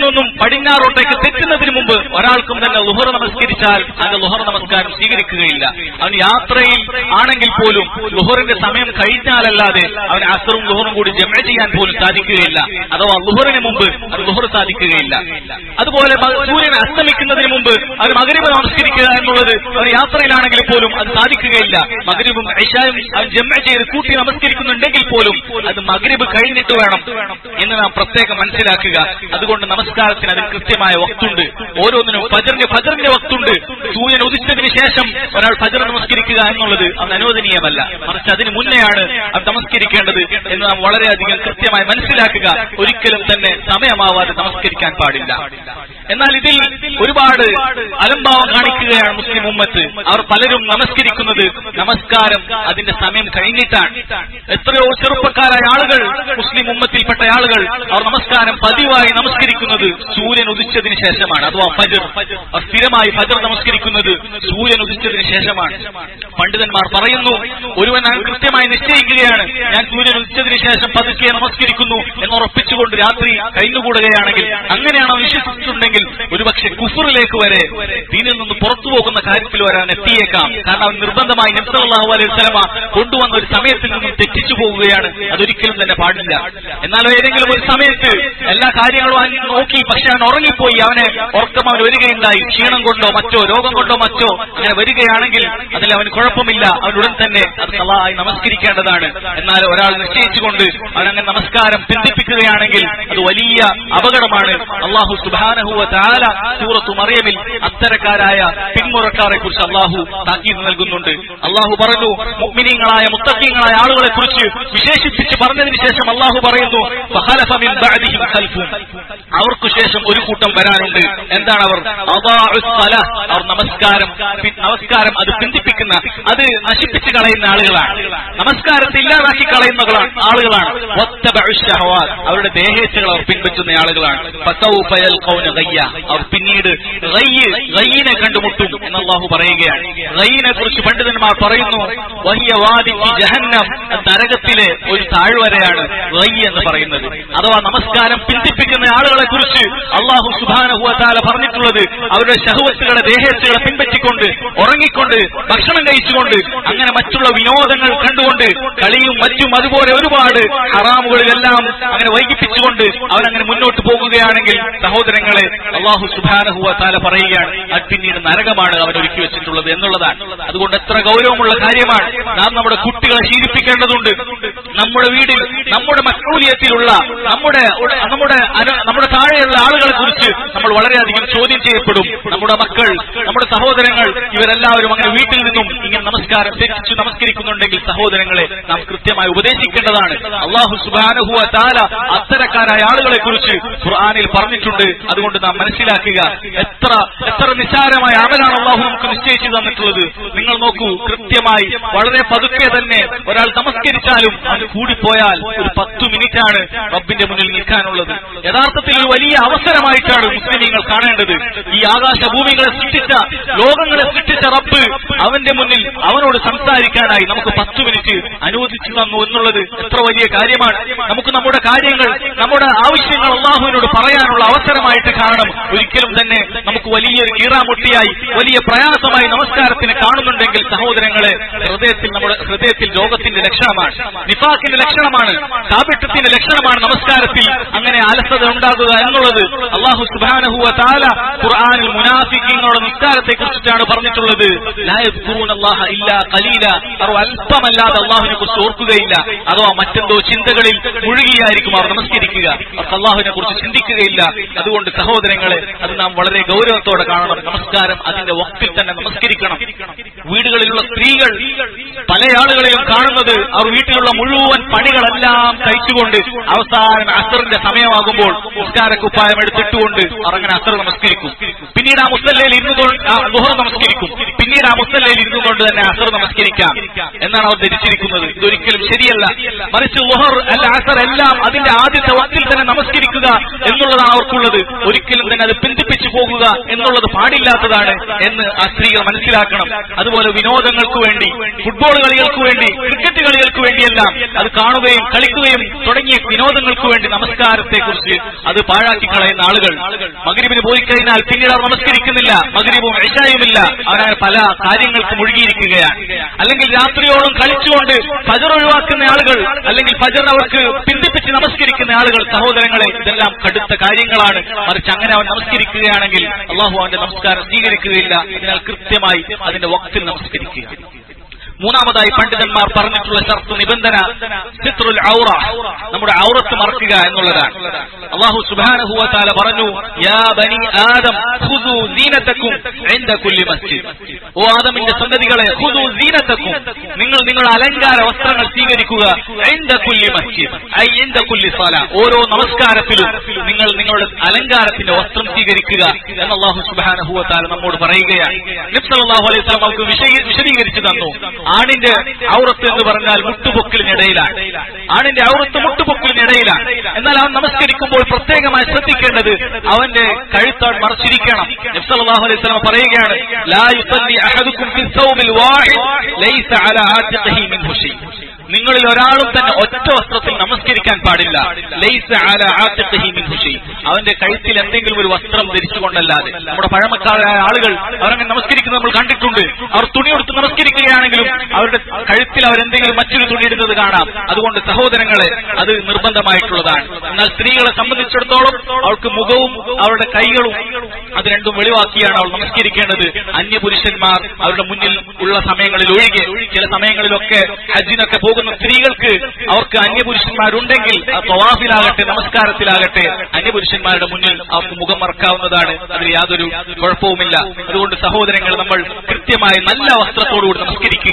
നിന്നും പടിഞ്ഞാറോട്ടേക്ക് തെറ്റുന്നതിന് മുമ്പ് ഒരാൾക്കും തന്നെ ലുഹർ നമസ്കരിച്ചാൽ അതിന്റെ ലുഹർ നമസ്കാരം സ്വീകരിക്കുകയില്ല അവൻ യാത്രയിൽ ആണെങ്കിൽ പോലും ലുഹറിന്റെ സമയം കഴിഞ്ഞാലല്ലാതെ അവൻ അസറും ലുഹറും കൂടി ജമ ചെയ്യാൻ പോലും സാധിക്കുകയില്ല അഥവാ ലുഹറിന് മുമ്പ് അത് ലുഹർ സാധിക്കുകയില്ല അതുപോലെ മ- സൂര്യൻ അസ്തമിക്കുന്നതിന് മുമ്പ് അത് മകരിബ് നമസ്കരിക്കുക എന്നുള്ളത് അവൻ യാത്രയിലാണെങ്കിൽ പോലും അത് സാധിക്കുകയില്ല മകരിബും ഐഷായും അവൻ ജമ ചെയ്ത് കൂട്ടി നമസ്കരിക്കുന്നുണ്ടെങ്കിൽ പോലും അത് മകരിബ് കഴിഞ്ഞിട്ട് വേണം എന്ന് നാം പ്രത്യേകം മനസ്സിലാക്കുക അതുകൊണ്ട് നമസ്കാരത്തിന് അതിന് കൃത്യമായ വക്തുണ്ട് ഓരോന്നിനും ഫജറിന് ഫജറിന്റെ വക്തുണ്ട് സൂര്യൻ ഉദിച്ചതിന് ശേഷം ഒരാൾ ഫജർ നമസ്കരിക്കുക എന്നുള്ളത് അത് അനുവദനീയമല്ല മറിച്ച് അതിന് മുന്നെയാണ് അത് നമസ്കരിക്കേണ്ടത് എന്ന് നാം വളരെയധികം കൃത്യമായി മനസ്സിലാക്കുക ഒരിക്കലും തന്നെ സമയമാവാതെ നമസ്കരിക്കാൻ പാടില്ല എന്നാൽ ഇതിൽ ഒരുപാട് അലംഭാവം കാണിക്കുകയാണ് മുസ്ലിം ഉമ്മത്ത് അവർ പലരും നമസ്കരിക്കുന്നത് നമസ്കാരം അതിന്റെ സമയം കഴിഞ്ഞിട്ടാണ് എത്രയോ ചെറുപ്പക്കാരായ ആളുകൾ മുസ്ലിം ഉമ്മത്തിൽപ്പെട്ട ആളുകൾ അവർ നമസ്കാരം പതിവായി നമസ്കരിക്കുന്നത് സൂര്യൻ ഉദിച്ചതിന് ശേഷമാണ് അഥവാ ഫജർ അവർ സ്ഥിരമായി ഫജർ നമസ്കരിക്കുന്നത് സൂര്യൻ ഉദിച്ചതിന് ശേഷമാണ് പണ്ഡിതന്മാർ പറയുന്നു ഒരുവൻ അത് കൃത്യമായി നിശ്ചയിക്കുകയാണ് ഞാൻ സൂര്യൻ ഉദിച്ചതിന് ശേഷം പതുക്കെ നമസ്കരിക്കുന്നു എന്ന് ഉറപ്പിച്ചുകൊണ്ട് രാത്രി കഴിഞ്ഞുകൂടുകയാണെങ്കിൽ അങ്ങനെയാണ് അവൻ വിശ്വസിച്ചിട്ടുണ്ടെങ്കിൽ ഒരുപക്ഷെ കുഫറിലേക്ക് വരെ ദീനിൽ നിന്ന് പുറത്തു പോകുന്ന കാര്യത്തിൽ വരാൻ എത്തിയേക്കാം കാരണം അവൻ നിർബന്ധമായി നബ്സല്ലാഹു അലൈഹി സ്വലമ കൊണ്ടുവന്ന ഒരു സമയത്തിൽ നിന്നും തെറ്റിച്ചു പോവുകയാണ് അതൊരിക്കലും തന്നെ പാടില്ല എന്നാൽ ഏതെങ്കിലും ഒരു സമയത്ത് എല്ലാ കാര്യങ്ങളും അവൻ നോക്കി പക്ഷെ അവൻ ഉറങ്ങിപ്പോയി അവനെ ഉറക്കം അവൻ വരികയുണ്ടായി ക്ഷീണം കൊണ്ടോ മറ്റോ രോഗം കൊണ്ടോ മറ്റോ അങ്ങനെ വരികയാണെങ്കിൽ അതിൽ അവന് കുഴപ്പമില്ല അവൻ ഉടൻ തന്നെ അത് സലായി നമസ്കരിക്കേണ്ടതാണ് എന്നാൽ ഒരാൾ നിശ്ചയിച്ചുകൊണ്ട് അവൻ അങ്ങനെ നമസ്കാരം പിന്തിപ്പിക്കുകയാണെങ്കിൽ അത് വലിയ അപകടമാണ് അള്ളാഹു സുബാനഹുവ താല സൂറത്തു മറിയമിൽ അത്തരക്കാരായ പിന്മുറക്കാരെ കുറിച്ച് അള്ളാഹു താക്കീത് നൽകുന്നുണ്ട് അള്ളാഹു പറഞ്ഞു മുഗ്മിനീങ്ങളായ മുത്തക്കീങ്ങളായ ആളുകളെ കുറിച്ച് വിശേഷിപ്പിച്ച് പറഞ്ഞതിന് ശേഷം അള്ളാഹു പറയുന്നു "ഫഖലഫ മിൻ ബഅദിഹിം ഖൽഫുൻ." അവർക്കു ശേഷം ഒരു കൂട്ടം വരാനുണ്ട് എന്താണ് അവർ അദാഉസ് സലാ. അവർ നമസ്കാരം പി- നമസ്കാരം അത് പിന്തിപ്പിക്കുന്ന അത് നശിപ്പിച്ച് കളയുന്ന ആളുകളാണ് നമസ്കാരത്തെ ഇല്ലാതാക്കി കളയുന്ന ആളുകളാണ് വത്തബഉസ് ശഹവാത്ത്. അവരുടെ ദേഹേച്ഛകൾ അവർ പിൻപറ്റുന്ന ആളുകളാണ് ഫസൗഫ യൽഖൗന ഗയ്യ. അവർ പിന്നീട് ഗയ്യ് ഗയ്യിനെ കണ്ടുമുട്ടും എന്ന് അള്ളാഹു പറയുകയാണ് ഗയ്യിനെ കുറിച്ച് പണ്ഡിതന്മാർ പറയുന്നു വഹിയ വാദി ഫി ജഹന്നം നരകത്തിലെ ഒരു താഴ്വരയാണ് ഗയ്യ് എന്ന് പറയുന്നത് അഥവാ നമസ്കാരം പിന്തിപ്പിക്കുന്ന ആളുകളെ കുറിച്ച് അള്ളാഹു സുബാനഹുവത്താല പറഞ്ഞിട്ടുള്ളത് അവരുടെ ശഹുവത്തുകളെ ദേഹേച്ഛകളെ പിൻപറ്റിക്കൊണ്ട് ഉറങ്ങിക്കൊണ്ട് ഭക്ഷണം കഴിച്ചുകൊണ്ട് അങ്ങനെ മറ്റുള്ള വിനോദങ്ങൾ കണ്ടുകൊണ്ട് കളിയും മറ്റും അതുപോലെ ഒരുപാട് ഹറാമുകളിലെല്ലാം അങ്ങനെ വൈകിപ്പിച്ചുകൊണ്ട് അവനങ്ങനെ മുന്നോട്ട് പോകുകയാണെങ്കിൽ സഹോദരങ്ങളെ അള്ളാഹു സുബാനഹുവത്താല പറയുകയാണ് അത് പിന്നീട് നരകമാണ് അവൻ ഒരുക്കി വെച്ചിട്ടുള്ളത് എന്നുള്ളതാണ് അതുകൊണ്ട് എത്ര ഗൗരവമുള്ള കാര്യമാണ് നാം നമ്മുടെ കുട്ടികളെ ശീലിപ്പിക്കേണ്ടതുണ്ട് നമ്മുടെ വീടിൽ നമ്മുടെ മക്കൂലിയത്തിലുള്ള നമ്മുടെ നമ്മുടെ അനു- നമ്മുടെ താഴെയുള്ള ആളുകളെ കുറിച്ച് നമ്മൾ വളരെയധികം ചോദ്യം ചെയ്യപ്പെടും നമ്മുടെ മക്കൾ നമ്മുടെ സഹോദരങ്ങൾ ഇവരെല്ലാവരും അങ്ങനെ വീട്ടിൽ നിന്നും ഇങ്ങനെ നമസ്കാരം തെറ്റിച്ചു നമസ്കരിക്കുന്നുണ്ടെങ്കിൽ സഹോദരങ്ങളെ നാം കൃത്യമായി ഉപദേശിക്കേണ്ടതാണ് അള്ളാഹു സുബാനഹുവ താല അത്തരക്കാരായ ആളുകളെ കുറിച്ച് ഖുർആാനിൽ പറഞ്ഞിട്ടുണ്ട് അതുകൊണ്ട് നാം മനസ്സിലാക്കുക എത്ര എത്ര നിസ്സാരമായ അമലാണ് അള്ളാഹു നമുക്ക് നിശ്ചയിച്ചു തന്നിട്ടുള്ളത് നിങ്ങൾ നോക്കൂ കൃത്യമായി വളരെ പതുക്കെ തന്നെ ഒരാൾ നമസ്കരിച്ചാലും അത് കൂടിപ്പോയാൽ ഒരു പത്തു മിനിറ്റ് ആണ് റബ്ബിന്റെ മുന്നിൽ നിൽക്കാനുള്ളത് യഥാർത്ഥത്തിൽ ഒരു വലിയ അവസരമായിട്ടാണ് മുസ്ലിമീങ്ങൾ കാണേണ്ടത് ഈ ആകാശഭൂമികളെ സൃഷ്ടിച്ച ലോകങ്ങളെ സൃഷ്ടിച്ച റബ്ബ് അവന്റെ മുന്നിൽ അവനോട് സംസാരിക്കാനായി നമുക്ക് പത്തു മിനിറ്റ് അനുവദിച്ചു തന്നു എന്നുള്ളത് എത്ര വലിയ കാര്യമാണ് നമുക്ക് നമ്മുടെ കാര്യങ്ങൾ നമ്മുടെ ആവശ്യങ്ങൾ അള്ളാഹുവിനോട് പറയാനുള്ള അവസരമായിട്ട് കാണണം ഒരിക്കലും തന്നെ നമുക്ക് വലിയൊരു കീറാമുട്ടിയായി വലിയ പ്രയാസമായി നമസ്കാരത്തിന് കാണുന്നുണ്ടെങ്കിൽ സഹോദരങ്ങളെ ഹൃദയത്തിൽ നമ്മുടെ ഹൃദയത്തിൽ രോഗത്തിന്റെ ലക്ഷണമാണ് നിഫാക്കിന്റെ ലക്ഷണമാണ് കാപിട്ടത്തിന്റെ ലക്ഷണമാണ് നമസ്കാരത്തിൽ അങ്ങനെ അലസത ഉണ്ടാകുക എന്നുള്ളത് അള്ളാഹു സുബാനഹുവ താല ഖുർആാനിൽ മുനാഫിക്കിങ്ങളുടെ നിസ്കാരത്തെ കുറിച്ചിട്ടാണ് പറഞ്ഞിട്ടുള്ളത് ലാ യദ്കുറൂന അല്ലാഹ ഇല്ലാ ഖലീല. അവർ അല്പമല്ലാതെ അള്ളാഹുവിനെ കുറിച്ച് ഓർക്കുകയില്ല അഥവാ മറ്റെന്തോ ചിന്തകളിൽ മുഴുകിയായിരിക്കും അവർ നമസ്കരിക്കുക അവർക്ക് അള്ളാഹുവിനെ കുറിച്ച് ചിന്തിക്കുകയില്ല അതുകൊണ്ട് സഹോദരങ്ങളെ അത് നാം വളരെ ഗൗരവത്തോടെ കാണണം നമസ്കാരം അതിന്റെ വക്തിൽ തന്നെ നമസ്കരിക്കണം വീടുകളിലുള്ള സ്ത്രീകൾ പല ആളുകളെയും കാണുന്നത് അവർ വീട്ടിലുള്ള മുഴുവൻ പണികളെല്ലാം കഴിച്ചുകൊണ്ട് അവസാനം അസറിന്റെ സമയമാകുമ്പോൾ നിസ്കാര കുപ്പായം എടുത്തിട്ടുകൊണ്ട് അവർ അങ്ങനെ അസർ നമസ്കരിക്കും പിന്നീട് ആ മുസല്ലയിൽ ഇരുന്നുകൊണ്ട് ആ ലുഹർ നമസ്കരിക്കും പിന്നീട് ആ മുസല്ലയിൽ ഇരുന്നുകൊണ്ട് തന്നെ അസർ നമസ്കരിക്കാം എന്നാണ് അവർ ധരിച്ചിരിക്കുന്നത് ഇതൊരിക്കലും ശരിയല്ല മറിച്ച് ലുഹർ അല്ല അസർ എല്ലാം അതിന്റെ ആദ്യത്തെ വക്തിൽ തന്നെ നമസ്കരിക്കുക എന്നുള്ളതാണ് അവർക്കുള്ളത് ഒരിക്കലും തന്നെ അത് പിന്തിപ്പിച്ചു പോകുക എന്നുള്ളത് പാടില്ലാത്തതാണ് എന്ന് ആ സ്ത്രീകൾ മനസ്സിലാക്കണം അതുപോലെ വിനോദങ്ങൾക്ക് വേണ്ടി ഫുട്ബോൾ കളികൾക്ക് വേണ്ടി ക്രിക്കറ്റ് കളികൾക്ക് വേണ്ടിയെല്ലാം അത് കാണുകയും കളിക്കുകയും തുടങ്ങിയ വിനോദങ്ങൾക്ക് വേണ്ടി നമസ്കാരത്തെ കുറിച്ച് അത് പാഴാക്കി കളയുന്ന ആളുകൾ മകരിബിന് പോയി കഴിഞ്ഞാൽ പിന്നീട് അവർ നമസ്കരിക്കുന്നില്ല മകരിബും ഇഷായുമില്ല അവരങ്ങനെ പല കാര്യങ്ങൾക്ക് മുഴുകിയിരിക്കുകയാണ് അല്ലെങ്കിൽ രാത്രിയോളം കളിച്ചുകൊണ്ട് ഫജർ ഒഴിവാക്കുന്ന ആളുകൾ അല്ലെങ്കിൽ ഫജർ അവർക്ക് പിന്തിപ്പിച്ച് നമസ്കരിക്കുന്ന ആളുകൾ സഹോദരങ്ങളെ ഇതെല്ലാം കടുത്ത കാര്യങ്ങളാണ് മറിച്ച് അങ്ങനെ അവൻ നമസ്കരിക്കുകയാണെങ്കിൽ അള്ളാഹു അവന്റെ നമസ്കാരം സ്വീകരിക്കുകയില്ല അതിനാൽ കൃത്യമായി അതിന്റെ വക്തിൽ നമസ്കരിക്കുക മൂന്നാമതായി പണ്ഡിതന്മാർ പറഞ്ഞിട്ടുള്ള ഷർത്ത് നിബന്ധന സിത്രുൽ ഔറ നമ്മുടെ ഔറത്ത് മറക്കുക എന്നുള്ളതാണ് അള്ളാഹു സുബാനഹുവ താല പറഞ്ഞു യാ ബനി ആദം ഖുദു സീനത്തക്കും ഇൻദ കുല്ലി മസ്ജിദ് ഓ ആദമിന്റെ സന്തതികളെ ഖുദു സീനത്തക്കും നിങ്ങൾ നിങ്ങളുടെ അലങ്കാര വസ്ത്രങ്ങൾ സ്വീകരിക്കുക ഇൻദ കുല്ലി മസ്ജിദ് ഐ ഇൻദ കുല്ലി സ്വല ഓരോ നമസ്കാരത്തിലും നിങ്ങൾ നിങ്ങളുടെ അലങ്കാരത്തിന്റെ വസ്ത്രം സ്വീകരിക്കുക എന്ന് അള്ളാഹു സുബാനഹുവ താല നമ്മോട് പറയുകയാണ് നബ്സല്ലാഹു അലൈഹി സ്വലം അവർക്ക് വിശദീ- വിശദീകരിച്ചു തന്നു ആണിന്റെ ഔറത്ത് എന്ന് പറഞ്ഞാൽ മുട്ടുപൊക്കിലിനിടയിലാണ് ആണിന്റെ ഔറത്ത് മുട്ടുപൊക്കിലിനിടയിലാണ് എന്നാൽ അവൻ നമസ്കരിക്കുമ്പോൾ പ്രത്യേകമായി ശ്രദ്ധിക്കേണ്ടത് അവന്റെ കഴുത്താൻ മറച്ചിരിക്കണം നബ്സല്ലാഹു അലൈഹി സ്വലം പറയുകയാണ് ലാ യുസല്ലി അഹദുക്കും ഫി ثوبിൽ വാഹിദ് ലൈസ അലാ ആതിഖിഹി മിൻഹു ഷൈ നിങ്ങളിൽ ഒരാളും തന്നെ ഒറ്റ വസ്ത്രത്തിൽ നമസ്കരിക്കാൻ പാടില്ല ലൈസ അല ആതിഖിഹി മിൻഹു ഷൈ അവന്റെ കഴുത്തിൽ എന്തെങ്കിലും ഒരു വസ്ത്രം ധരിച്ചുകൊണ്ടല്ലാതെ നമ്മുടെ പഴമക്കാരായ ആളുകൾ അവരങ്ങനെ നമസ്കരിക്കുന്നത് നമ്മൾ കണ്ടിട്ടുണ്ട് അവർ തുണി കൊടുത്ത് നമസ്കരിക്കുകയാണെങ്കിലും അവരുടെ കഴുത്തിൽ അവരെന്തെങ്കിലും മറ്റൊരു തുണി ഇടുന്നത് കാണാം അതുകൊണ്ട് സഹോദരങ്ങളെ അത് നിർബന്ധമായിട്ടുള്ളതാണ് എന്നാൽ സ്ത്രീകളെ സംബന്ധിച്ചിടത്തോളം അവൾക്ക് മുഖവും അവരുടെ കൈകളും അത് രണ്ടും വെളിവാക്കിയാണ് അവൾ നമസ്കരിക്കേണ്ടത് അന്യപുരുഷന്മാർ അവരുടെ മുന്നിൽ ഉള്ള സമയങ്ങളിൽ ഒഴികെ ചില സമയങ്ങളിലൊക്കെ ഹജ്ജിനൊക്കെ പോകുന്ന സ്ത്രീകൾക്ക് അവർക്ക് അന്യപുരുഷന്മാരുണ്ടെങ്കിൽ ആ തവാഫിലാകട്ടെ നമസ്കാരത്തിലാകട്ടെ അന്യപുരുഷന്മാരുടെ മുന്നിൽ അവർക്ക് മുഖം മറക്കാവുന്നതാണ് അതിൽ യാതൊരു കുഴപ്പവുമില്ല അതുകൊണ്ട് സഹോദരങ്ങൾ നമ്മൾ കൃത്യമായി നല്ല വസ്ത്രത്തോടുകൂടി നമസ്കരിക്കുക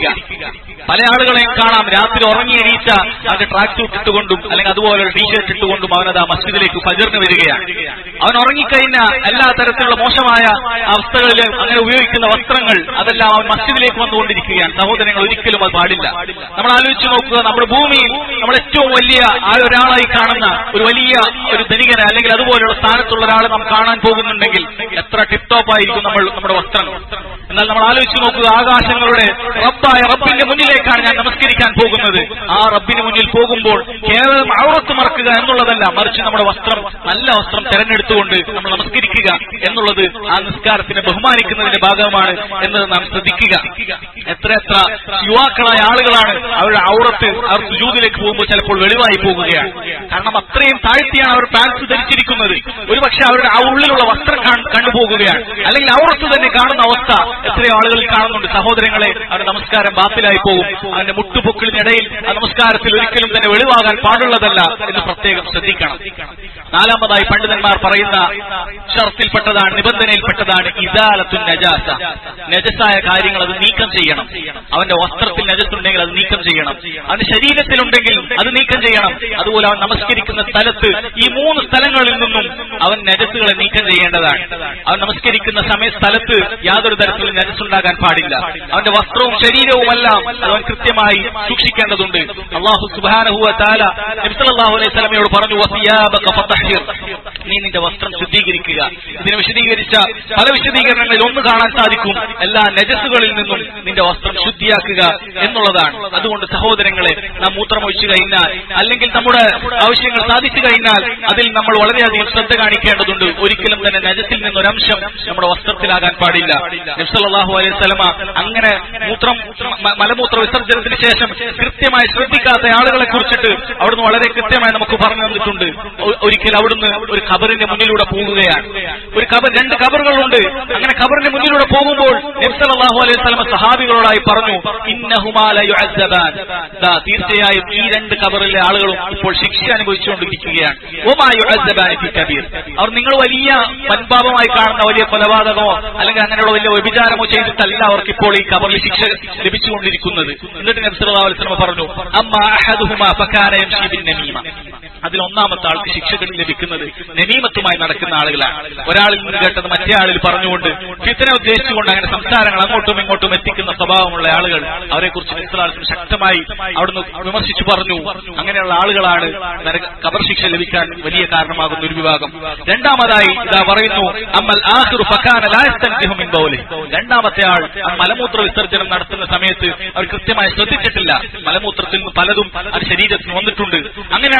പല ആളുകളെയും കാണാം രാത്രി ഉറങ്ങി എണീച്ച അവന്റെ ട്രാക്ക് സൂട്ട് ഇട്ടുകൊണ്ടും അല്ലെങ്കിൽ അതുപോലെ ഒരു ടീഷർട്ട് ഇട്ടുകൊണ്ടും അവനത് ആ മസ്ജിദിലേക്ക് ഫജറിന് വരികയാണ് അവൻ ഉറങ്ങിക്കഴിഞ്ഞ എല്ലാ തരത്തിലുള്ള മോശമായ അവസ്ഥകളിൽ അങ്ങനെ ഉപയോഗിക്കുന്ന വസ്ത്രങ്ങൾ അതെല്ലാം അവൻ മസ്ജിദിലേക്ക് വന്നുകൊണ്ടിരിക്കുകയാണ് സഹോദരങ്ങൾ ഒരിക്കലും അത് പാടില്ല നമ്മൾ ആലോചിച്ച് നോക്കുക നമ്മുടെ ഭൂമിയിൽ നമ്മൾ ഏറ്റവും വലിയ ആ ഒരാളായി കാണുന്ന ഒരു വലിയ ഒരു ധനികനെ അല്ലെങ്കിൽ അതുപോലെയുള്ള സ്ഥാനത്തുള്ള ഒരാളെ നാം കാണാൻ പോകുന്നുണ്ടെങ്കിൽ എത്ര ടിപ് ടോപ്പ് ആയിരിക്കും നമ്മൾ നമ്മുടെ വസ്ത്രം എന്നാൽ നമ്മൾ ആലോചിച്ച് നോക്കുക ആകാശങ്ങളുടെ റബ്ബായ റബ്ബിന്റെ മുന്നിലേക്കാണ് ഞാൻ നമസ്കരിക്കാൻ പോകുന്നത് ആ റബ്ബിന് മുന്നിൽ പോകുമ്പോൾ കേവലം ഔറത്ത് മറക്കുക എന്നുള്ളതല്ല മറിച്ച് നമ്മുടെ വസ്ത്രം നല്ല വസ്ത്രം തെരഞ്ഞെടുത്തുകൊണ്ട് നമ്മൾ നമസ്കരിക്കുക എന്നുള്ളത് ആ നിസ്കാരത്തിനെ ബഹുമാനിക്കുന്നതിന്റെ ഭാഗമാണ് എന്നത് നാം ശ്രദ്ധിക്കുക എത്ര എത്ര യുവാക്കളായ ആളുകളാണ് അവരുടെ ഔറത്ത് അവർ സുജൂതിലേക്ക് പോകുമ്പോൾ ചിലപ്പോൾ വെളിവായി പോകുകയാണ് കാരണം അത്രയും താഴ്ത്തിയാണ് അവർ പാൻസ് ധരിച്ചിരിക്കുന്നത് ഒരുപക്ഷെ അവരുടെ ആ ഉള്ളിലുള്ള വസ്ത്രം കാണ്- കണ്ടുപോകുകയാണ് അല്ലെങ്കിൽ ഔറത്ത് തന്നെ കാണുന്ന അവസ്ഥ എത്രയോ ആളുകളിൽ കാണുന്നുണ്ട് സഹോദരങ്ങളെ അവരുടെ നമസ്കാരം ബാത്തിലായി പോകും അവന്റെ മുട്ടുപൊക്കിളിനിടയിൽ ആ നമസ്കാരത്തിൽ ഒരിക്കലും തന്നെ വെളിവാകാൻ പാടുള്ളതല്ല എന്ന് പ്രത്യേകം ശ്രദ്ധിക്കണം നാലാമതായി പണ്ഡിതന്മാർ പറയുന്ന ഷർത്തിൽപ്പെട്ടതാണ് നിബന്ധനയിൽപ്പെട്ടതാണ് ഇദാലത്തു നജാസ നജസായ കാര്യങ്ങൾ അത് നീക്കം ചെയ്യണം അവന്റെ വസ്ത്രത്തിൽ നജസ്സുണ്ടെങ്കിൽ അത് നീക്കം ചെയ്യണം അവന്റെ ശരീരത്തിലുണ്ടെങ്കിൽ അത് നീക്കം ചെയ്യണം അതുപോലെ അവൻ നമസ്കരിക്കുന്ന സ്ഥലത്ത് ഈ മൂന്ന് സ്ഥലങ്ങളിൽ നിന്നും അവൻ നജസ്സുകളെ നീക്കം ചെയ്യേണ്ടതാണ് അവൻ നമസ്കരിക്കുന്ന സമയ സ്ഥലത്ത് യാതൊരു തരത്തിലും നജസ്സുണ്ടാകാൻ പാടില്ല അവന്റെ വസ്ത്രവും ശരീരവുമെല്ലാം അവൻ കൃത്യമായി സൂക്ഷിക്കേണ്ടതുണ്ട് അള്ളാഹു സുബാനഹുവ താല നബ്സലാഹു അലൈഹി സ്വലമയോട് പറഞ്ഞു "വസിയാബക ഫതഹിർ." നീ നിന്റെ വസ്ത്രം ശുദ്ധീകരിക്കുക ഇതിനെ വിശദീകരിച്ച പല വിശദീകരണങ്ങളിൽ ഒന്ന് കാണാൻ സാധിക്കും എല്ലാ നജസ്സുകളിൽ നിന്നും നിന്റെ വസ്ത്രം ശുദ്ധിയാക്കുക എന്നുള്ളതാണ് അതുകൊണ്ട് സഹോദരങ്ങളെ നാം മൂത്രമൊഴിച്ചു കഴിഞ്ഞാൽ അല്ലെങ്കിൽ നമ്മുടെ ആവശ്യങ്ങൾ സാധിച്ചു കഴിഞ്ഞാൽ അതിൽ നമ്മൾ വളരെയധികം ശ്രദ്ധ കാണിക്കേണ്ടതുണ്ട് ഒരിക്കലും തന്നെ നജസിൽ നിന്നൊരംശം നമ്മുടെ വസ്ത്രത്തിലാകാൻ പാടില്ല നബ്സല്ലാഹു അലൈഹി സ്വലമ അങ്ങനെ മൂത്രം മ- മലമൂത്ര വിസർജനത്തിന് ശേഷം കൃത്യമായി ശ്രദ്ധിക്കാത്ത ആളുകളെ കുറിച്ചിട്ട് അവിടുന്ന് വളരെ കൃത്യമായി നമുക്ക് പറഞ്ഞു തന്നിട്ടുണ്ട് ഒ- ഒരിക്കൽ അവിടുന്ന് ഒരു ഖബറിന്റെ മുന്നിലൂടെ പോകുകയാണ് ഒരു ഖബർ രണ്ട് ഖബറുകളുണ്ട് അങ്ങനെ ഖബറിന്റെ മുന്നിലൂടെ പോകുമ്പോൾ നബ്സല്ലാഹു അലൈഹി സ്വലമ സഹാബികളോടായി പറഞ്ഞു ഇന്നഹുമാല യുഅസ്സബാൻ ദാ തീർച്ചയായും ഈ രണ്ട് ഖബറിലെ ആളുകളും ഇപ്പോൾ ശിക്ഷ അനുഭവിച്ചുകൊണ്ടിരിക്കുകയാണ് ഓമാ യുഅസ്സബാനി ഫി കബീർ അവർ നിങ്ങൾ വലിയ വൻപാപമായി കാണുന്ന വലിയ കൊലപാതകമോ അല്ലെങ്കിൽ അങ്ങനെയുള്ള വലിയ വ്യഭിചാരമോ ചെയ്തിട്ടല്ല അവർക്ക് ഇപ്പോൾ ഈ ഖബറിൽ ശിക്ഷ ലഭിച്ചുകൊണ്ടിരിക്കുന്നത് എന്നിട്ട് നബി സല്ലല്ലാഹു അലൈഹി വസല്ലം പറഞ്ഞു അമ്മ അഹദുഹുമാ ഫകാന യംശി ബിൻ നമീമ അതിൽ ഒന്നാമത്തെ ആൾക്ക് ശിക്ഷകൾ ലഭിക്കുന്നത് നമീമത്തുമായി നടക്കുന്ന ആളുകളാണ് ഒരാളിൽ നിന്ന് കേട്ടത് മറ്റേ ആളിൽ പറഞ്ഞുകൊണ്ട് ഫിത്തനെ ഉദ്ദേശിച്ചുകൊണ്ട് അങ്ങനെ സംസാരങ്ങൾ അങ്ങോട്ടും ഇങ്ങോട്ടും എത്തിക്കുന്ന സ്വഭാവമുള്ള ആളുകൾ അവരെ കുറിച്ച് മനസ്സിലാക്കും ശക്തമായി അവിടുന്ന് വിമർശിച്ചു പറഞ്ഞു അങ്ങനെയുള്ള ആളുകളാണ് നരക കബർ ശിക്ഷ ലഭിക്കാൻ വലിയ കാരണമാകുന്ന ഒരു വിഭാഗം രണ്ടാമതായി ഇതാ പറയുന്നു അമ്മൽ ആഹിറു ഫക്കാന ലാ യസ്തൻസിഹു മിൻ ബൗലിഹി. രണ്ടാമത്തെ ആൾ ആ മലമൂത്ര വിസർജനം നടത്തുന്ന സമയത്ത് അവർ കൃത്യമായി ശ്രദ്ധിച്ചിട്ടില്ല മലമൂത്രത്തിൽ നിന്ന് പലതും അത് ശരീരത്തിന് വന്നിട്ടുണ്ട് അങ്ങനെയാണ് അവൻ നമസ്കരിക്കുന്നത്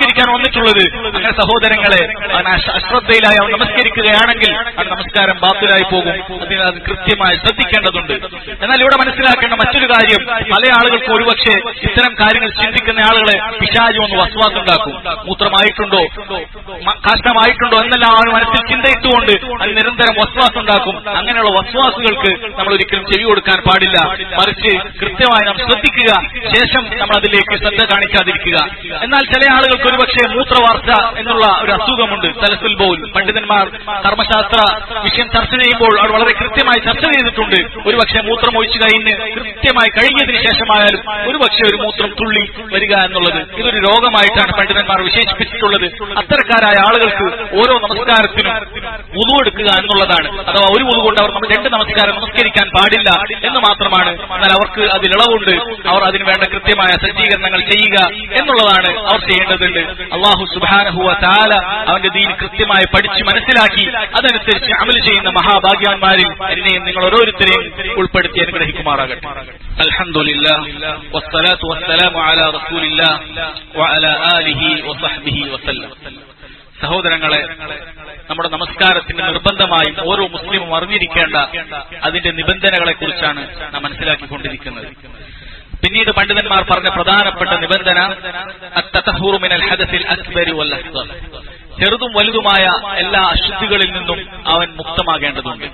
നമസ്കരിക്കാൻ വന്നിട്ടുള്ളത് അങ്ങനെ സഹോദരങ്ങളെ അവൻ അശ- അശ്രദ്ധയിലായി അവൻ നമസ്കരിക്കുകയാണെങ്കിൽ അവൻ നമസ്കാരം ബാത്തിലായി പോകും അതിനാൽ അത് കൃത്യമായി ശ്രദ്ധിക്കേണ്ടതുണ്ട് എന്നാൽ ഇവിടെ മനസ്സിലാക്കേണ്ട മറ്റൊരു കാര്യം പല ആളുകൾക്കും ഒരുപക്ഷെ ഇത്തരം കാര്യങ്ങൾ ചിന്തിക്കുന്ന ആളുകളെ പിശാചു ഒന്ന് വസ്വാസുണ്ടാക്കും മൂത്രമായിട്ടുണ്ടോ മ- കാഷ്ടമായിട്ടുണ്ടോ എന്നെല്ലാം അവൻ മനസ്സിൽ ചിന്തയിട്ടുകൊണ്ട് അത് നിരന്തരം വസ്വാസുണ്ടാക്കും അങ്ങനെയുള്ള വസ്വാസുകൾക്ക് നമ്മൾ ഒരിക്കലും ചെവി കൊടുക്കാൻ പാടില്ല മറിച്ച് കൃത്യമായി നാം ശ്രദ്ധിക്കുക ശേഷം നമ്മൾ അതിലേക്ക് ശ്രദ്ധ കാണിക്കാതിരിക്കുക എന്നാൽ ചില ആളുകൾക്ക് ഒരുപക്ഷെ മൂത്രവാർച്ച എന്നുള്ള ഒരു അസുഖമുണ്ട് തലസുൽ ബോൽ പണ്ഡിതന്മാർ കർമ്മശാസ്ത്ര വിഷയം ചർച്ച ചെയ്യുമ്പോൾ അവർ വളരെ കൃത്യമായി ചർച്ച ചെയ്തിട്ടുണ്ട് ഒരുപക്ഷെ മൂത്രം ഒഴിച്ചു കഴിഞ്ഞ് കൃത്യമായി കഴിഞ്ഞതിന് ശേഷമായാലും ഒരുപക്ഷെ ഒരു മൂത്രം തുള്ളി വരിക എന്നുള്ളത് ഇതൊരു രോഗമായിട്ടാണ് പണ്ഡിതന്മാർ വിശേഷിപ്പിച്ചിട്ടുള്ളത് അത്തരക്കാരായ ആളുകൾക്ക് ഓരോ നമസ്കാരത്തിനും ഉതു എടുക്കുക എന്നുള്ളതാണ് അഥവാ ഒരു ഉതു കൊണ്ട് അവർ നമ്മൾ രണ്ട് നമസ്കാരം നമസ്കരിക്കാൻ പാടില്ല എന്ന് മാത്രമാണ് എന്നാൽ അവർക്ക് അതിൽ ഇളവുണ്ട് അവർ അതിന് വേണ്ട കൃത്യമായ സജ്ജീകരണങ്ങൾ ചെയ്യുക എന്നുള്ളതാണ് അവർ ചെയ്യേണ്ടതുണ്ട് അള്ളാഹു സുബാനഹുവ താല അവന്റെ ദീൻ കൃത്യമായി പഠിച്ച് മനസ്സിലാക്കി അതനുസരിച്ച് അമൽ ചെയ്യുന്ന മഹാഭാഗ്യവാന്മാരിൽ എന്നെയും നിങ്ങൾ ഓരോരുത്തരെയും ഉൾപ്പെടുത്തി അനുഗ്രഹിക്കുമാറാകട്ടെ അൽഹംദുലില്ലാ വസ്സലാത്തു വസ്സലാമു അലാ റസൂലില്ലാ വഅലാ ആലിഹി വസഹ്ബിഹി വസല്ലം സഹോദരങ്ങളെ നമ്മുടെ നമസ്കാരത്തിന്റെ നിർബന്ധമായും ഓരോ മുസ്ലിമും അറിഞ്ഞിരിക്കേണ്ട അതിന്റെ നിബന്ധനകളെ കുറിച്ചാണ് നാം മനസ്സിലാക്കിക്കൊണ്ടിരിക്കുന്നത് പിന്നീട് പണ്ഡിതന്മാർ പറഞ്ഞ പ്രധാനപ്പെട്ട നിബന്ധന അത്തഹൂറു മിനൽ ഹദസിൽ അക്ബരി വൽ അസ്ഗർ ചെറുതും വലുതുമായ എല്ലാ അശുദ്ധികളിൽ നിന്നും അവൻ മുക്തമാകേണ്ടതുണ്ട്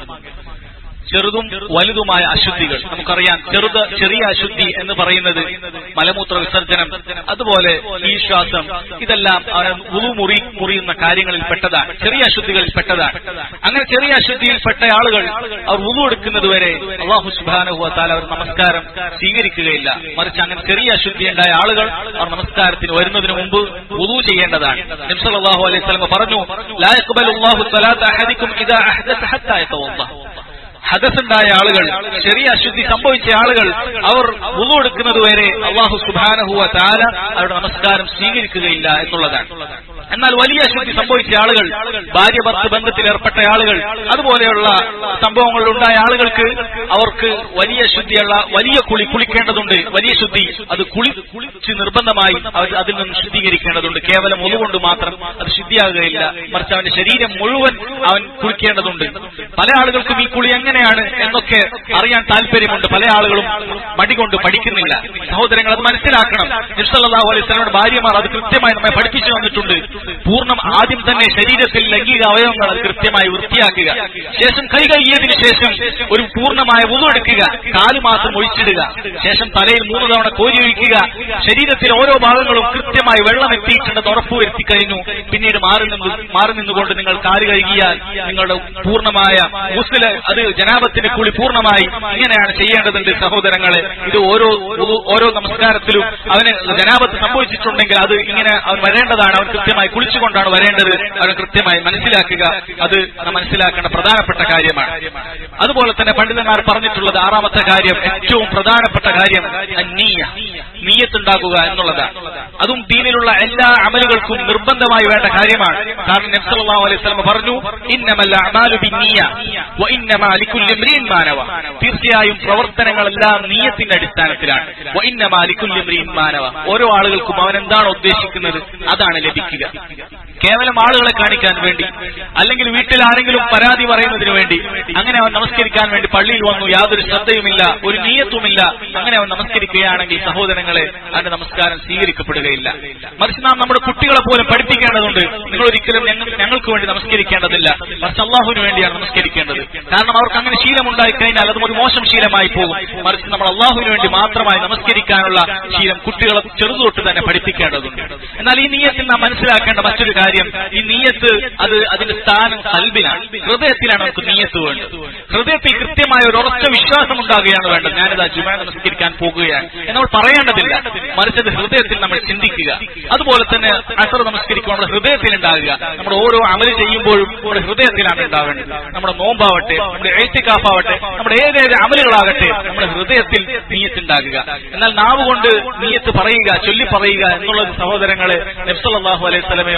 ചെറുതും വലുതുമായ അശുദ്ധികൾ നമുക്കറിയാം ചെറുത് ചെറിയ അശുദ്ധി എന്ന് പറയുന്നത് മലമൂത്ര വിസർജനം അതുപോലെ ഈ ശ്വാസം ഇതെല്ലാം അവന് ഉളു മുറി മുറിയുന്ന കാര്യങ്ങളിൽ പെട്ടതാണ് ചെറിയ അശുദ്ധികളിൽ പെട്ടതാണ് അങ്ങനെ ചെറിയ അശുദ്ധിയിൽപ്പെട്ട ആളുകൾ അവർ ഉളു എടുക്കുന്നത് വരെ അള്ളാഹു സുബാനുഭവത്താൽ അവർ നമസ്കാരം സ്വീകരിക്കുകയില്ല മറിച്ച് അങ്ങനെ ചെറിയ അശുദ്ധി ഉണ്ടായ ആളുകൾ അവർ നമസ്കാരത്തിന് വരുന്നതിന് മുമ്പ് ഉളു ചെയ്യേണ്ടതാണ് നിംസലാഹു അലൈഹി സ്വലമ പറഞ്ഞു ലാ യഖ്ബലു അല്ലാഹു സ്വലാത്ത അഹദിക്കും ഇദാ അഹ്ദസ ഹത്താ യതവദ്ദ ഹദസുണ്ടായ ആളുകൾ ചെറിയ അശുദ്ധി സംഭവിച്ച ആളുകൾ അവർ വുളു എടുക്കുന്നത് വരെ അള്ളാഹു സുബാനഹുവ താല അവരുടെ നമസ്കാരം സ്വീകരിക്കുകയില്ല എന്നുള്ളതാണ് എന്നാൽ വലിയ അശുദ്ധി സംഭവിച്ച ആളുകൾ ഭാര്യ ഭർത്ത് ബന്ധത്തിൽ ഏർപ്പെട്ട ആളുകൾ അതുപോലെയുള്ള സംഭവങ്ങളിൽ ഉണ്ടായ ആളുകൾക്ക് അവർക്ക് വലിയ ശുദ്ധിയുള്ള വലിയ കുളി കുളിക്കേണ്ടതുണ്ട് വലിയ ശുദ്ധി അത് കുളി കുളിച്ച് നിർബന്ധമായി അവർ അതിൽ നിന്ന് ശുദ്ധീകരിക്കേണ്ടതുണ്ട് കേവലം ഒന്നുകൊണ്ട് മാത്രം അത് ശുദ്ധിയാകുകയില്ല മറിച്ച് അവന്റെ ശരീരം മുഴുവൻ അവൻ കുളിക്കേണ്ടതുണ്ട് പല ആളുകൾക്കും ഈ കുളി എങ്ങനെയാണ് എന്നൊക്കെ അറിയാൻ താല്പര്യമുണ്ട് പല ആളുകളും മടികൊണ്ട് പഠിക്കുന്നില്ല സഹോദരങ്ങൾ അത് മനസ്സിലാക്കണം നിസ്സല്ലാഹു അലൈഹി സ്വലമിയുടെ ഭാര്യമാർ അത് കൃത്യമായി നമ്മെ പഠിപ്പിച്ചു വന്നിട്ടുണ്ട് പൂർണ്ണം ആദ്യം തന്നെ ശരീരത്തിൽ ലൈംഗിക അവയവങ്ങൾ അത് കൃത്യമായി വൃത്തിയാക്കുക ശേഷം കൈ കഴുകിയതിനു ശേഷം ഒരു പൂർണ്ണമായ വുതു എടുക്കുക കാല് മാത്രം ഒഴിച്ചിടുക ശേഷം തലയിൽ മൂന്ന് തവണ കോരി ഒഴിക്കുക ശരീരത്തിൽ ഓരോ ഭാഗങ്ങളും കൃത്യമായി വെള്ളം എത്തിയിട്ടുണ്ടെന്ന് ഉറപ്പുവരുത്തി കഴിഞ്ഞു പിന്നീട് മാറി നിന്ന് മാറി നിന്നുകൊണ്ട് നിങ്ങൾ കാല് കഴുകിയാൽ നിങ്ങളുടെ പൂർണ്ണമായ മുസ്ലിം അത് ജനാപത്തിന്റെ കുളി പൂർണ്ണമായി ഇങ്ങനെയാണ് ചെയ്യേണ്ടതുണ്ട് സഹോദരങ്ങളെ ഇത് ഓരോ വുളു- ഓരോ നമസ്കാരത്തിലും അവന് ജനാപത്ത് സംഭവിച്ചിട്ടുണ്ടെങ്കിൽ അത് ഇങ്ങനെ അവൻ വരേണ്ടതാണ് അവൻ കൃത്യമായി കുളിച്ചുകൊണ്ടാണ് വരേണ്ടത് അവൻ കൃത്യമായി മനസ്സിലാക്കുക അത് നാം മനസ്സിലാക്കേണ്ട പ്രധാനപ്പെട്ട കാര്യമാണ് അതുപോലെ തന്നെ പണ്ഡിതന്മാർ പറഞ്ഞിട്ടുള്ളത് ആറാമത്തെ കാര്യം ഏറ്റവും പ്രധാനപ്പെട്ട കാര്യം അന്നീയ നീയത്തുണ്ടാക്കുക എന്നുള്ളതാണ് അതും ദീനിലുള്ള എല്ലാ അമലുകൾക്കും നിർബന്ധമായി വേണ്ട കാര്യമാണ് കാരണം നബ്സല്ലാഹു അലൈഹി സ്വലമ പറഞ്ഞു ഇന്നമല്ല അമാലു ബിന്നീയ വ ഇന്നമാ ലിക്കുല്ലി ഇംറിഇൻ മാ നവ. തീർച്ചയായും പ്രവർത്തനങ്ങളെല്ലാം നീയത്തിന്റെ അടിസ്ഥാനത്തിലാണ് വ ഇന്നമാ ലിക്കുല്ലി ഇംറിഇൻ മാ നവ. ഓരോ ആളുകൾക്കും അവൻ എന്താണ് ഉദ്ദേശിക്കുന്നത് അതാണ് ലഭിക്കുക കേവലം ആളുകളെ കാണിക്കാൻ വേണ്ടി അല്ലെങ്കിൽ വീട്ടിൽ ആരെങ്കിലും പരാതി പറയുന്നതിന് വേണ്ടി അങ്ങനെ അവൻ നമസ്കരിക്കാൻ വേണ്ടി പള്ളിയിൽ വന്നു യാതൊരു ശ്രദ്ധയുമില്ല ഒരു നീയത്തുമില്ല അങ്ങനെ അവൻ നമസ്കരിക്കുകയാണെങ്കിൽ സഹോദരങ്ങളെ അവന്റെ നമസ്കാരം സ്വീകരിക്കപ്പെടുകയില്ല മറിച്ച് നാം നമ്മുടെ കുട്ടികളെ പോലും പഠിപ്പിക്കേണ്ടതുണ്ട് നിങ്ങൾ ഒരിക്കലും ഞങ്ങൾ ഞങ്ങൾക്ക് വേണ്ടി നമസ്കരിക്കേണ്ടതില്ല മറിച്ച് അള്ളാഹുവിന് വേണ്ടിയാണ് നമസ്കരിക്കേണ്ടത് കാരണം അവർക്ക് അങ്ങനെ ശീലമുണ്ടായി കഴിഞ്ഞാൽ അതും ഒരു മോശം ശീലമായി പോകും മറിച്ച് നമ്മൾ അള്ളാഹുവിന് വേണ്ടി മാത്രമായി നമസ്കരിക്കാനുള്ള ശീലം കുട്ടികളെ ചെറുതൊട്ട് തന്നെ പഠിപ്പിക്കേണ്ടതുണ്ട് എന്നാൽ ഈ നീയത്തിൽ നാം മനസ്സിലാക്കേണ്ട മറ്റൊരു കാര്യം ഈ നീയത്ത് അത് അതിന്റെ സ്ഥാനം കൽബിനാണ് ഹൃദയത്തിലാണ് നമുക്ക് നീയത്ത് വേണ്ടത് ഹൃദയത്തിൽ കൃത്യമായ ഒരു ഉറച്ച വിശ്വാസം ഉണ്ടാകുകയാണ് വേണ്ടത് ഞാനിതാ ജുമാ നമസ്കരിക്കാൻ പോകുകയാണ് എന്ന് പറയേണ്ടതില്ല മറിച്ച് അത് ഹൃദയത്തിൽ നമ്മൾ ചിന്തിക്കുക അതുപോലെ തന്നെ അസർ നമസ്കരിക്കുമ്പോൾ നമ്മുടെ ഹൃദയത്തിൽ ഉണ്ടാകുക നമ്മുടെ ഓരോ അമല് ചെയ്യുമ്പോഴും നമ്മുടെ ഹൃദയത്തിലാണ് ഉണ്ടാവേണ്ടത് നമ്മുടെ നോമ്പാവട്ടെ നമ്മുടെ എഴുത്തിക്കാപ്പാവട്ടെ നമ്മുടെ ഏതേത് അമലുകളാകട്ടെ നമ്മുടെ ഹൃദയത്തിൽ നീയത്തുണ്ടാകുക എന്നാൽ നാവ് കൊണ്ട് നീയത്ത് പറയുക ചൊല്ലി പറയുക എന്നുള്ളത് സഹോദരങ്ങളെ നബ്സല്ലാഹു അലൈഹി സ്വലമയോ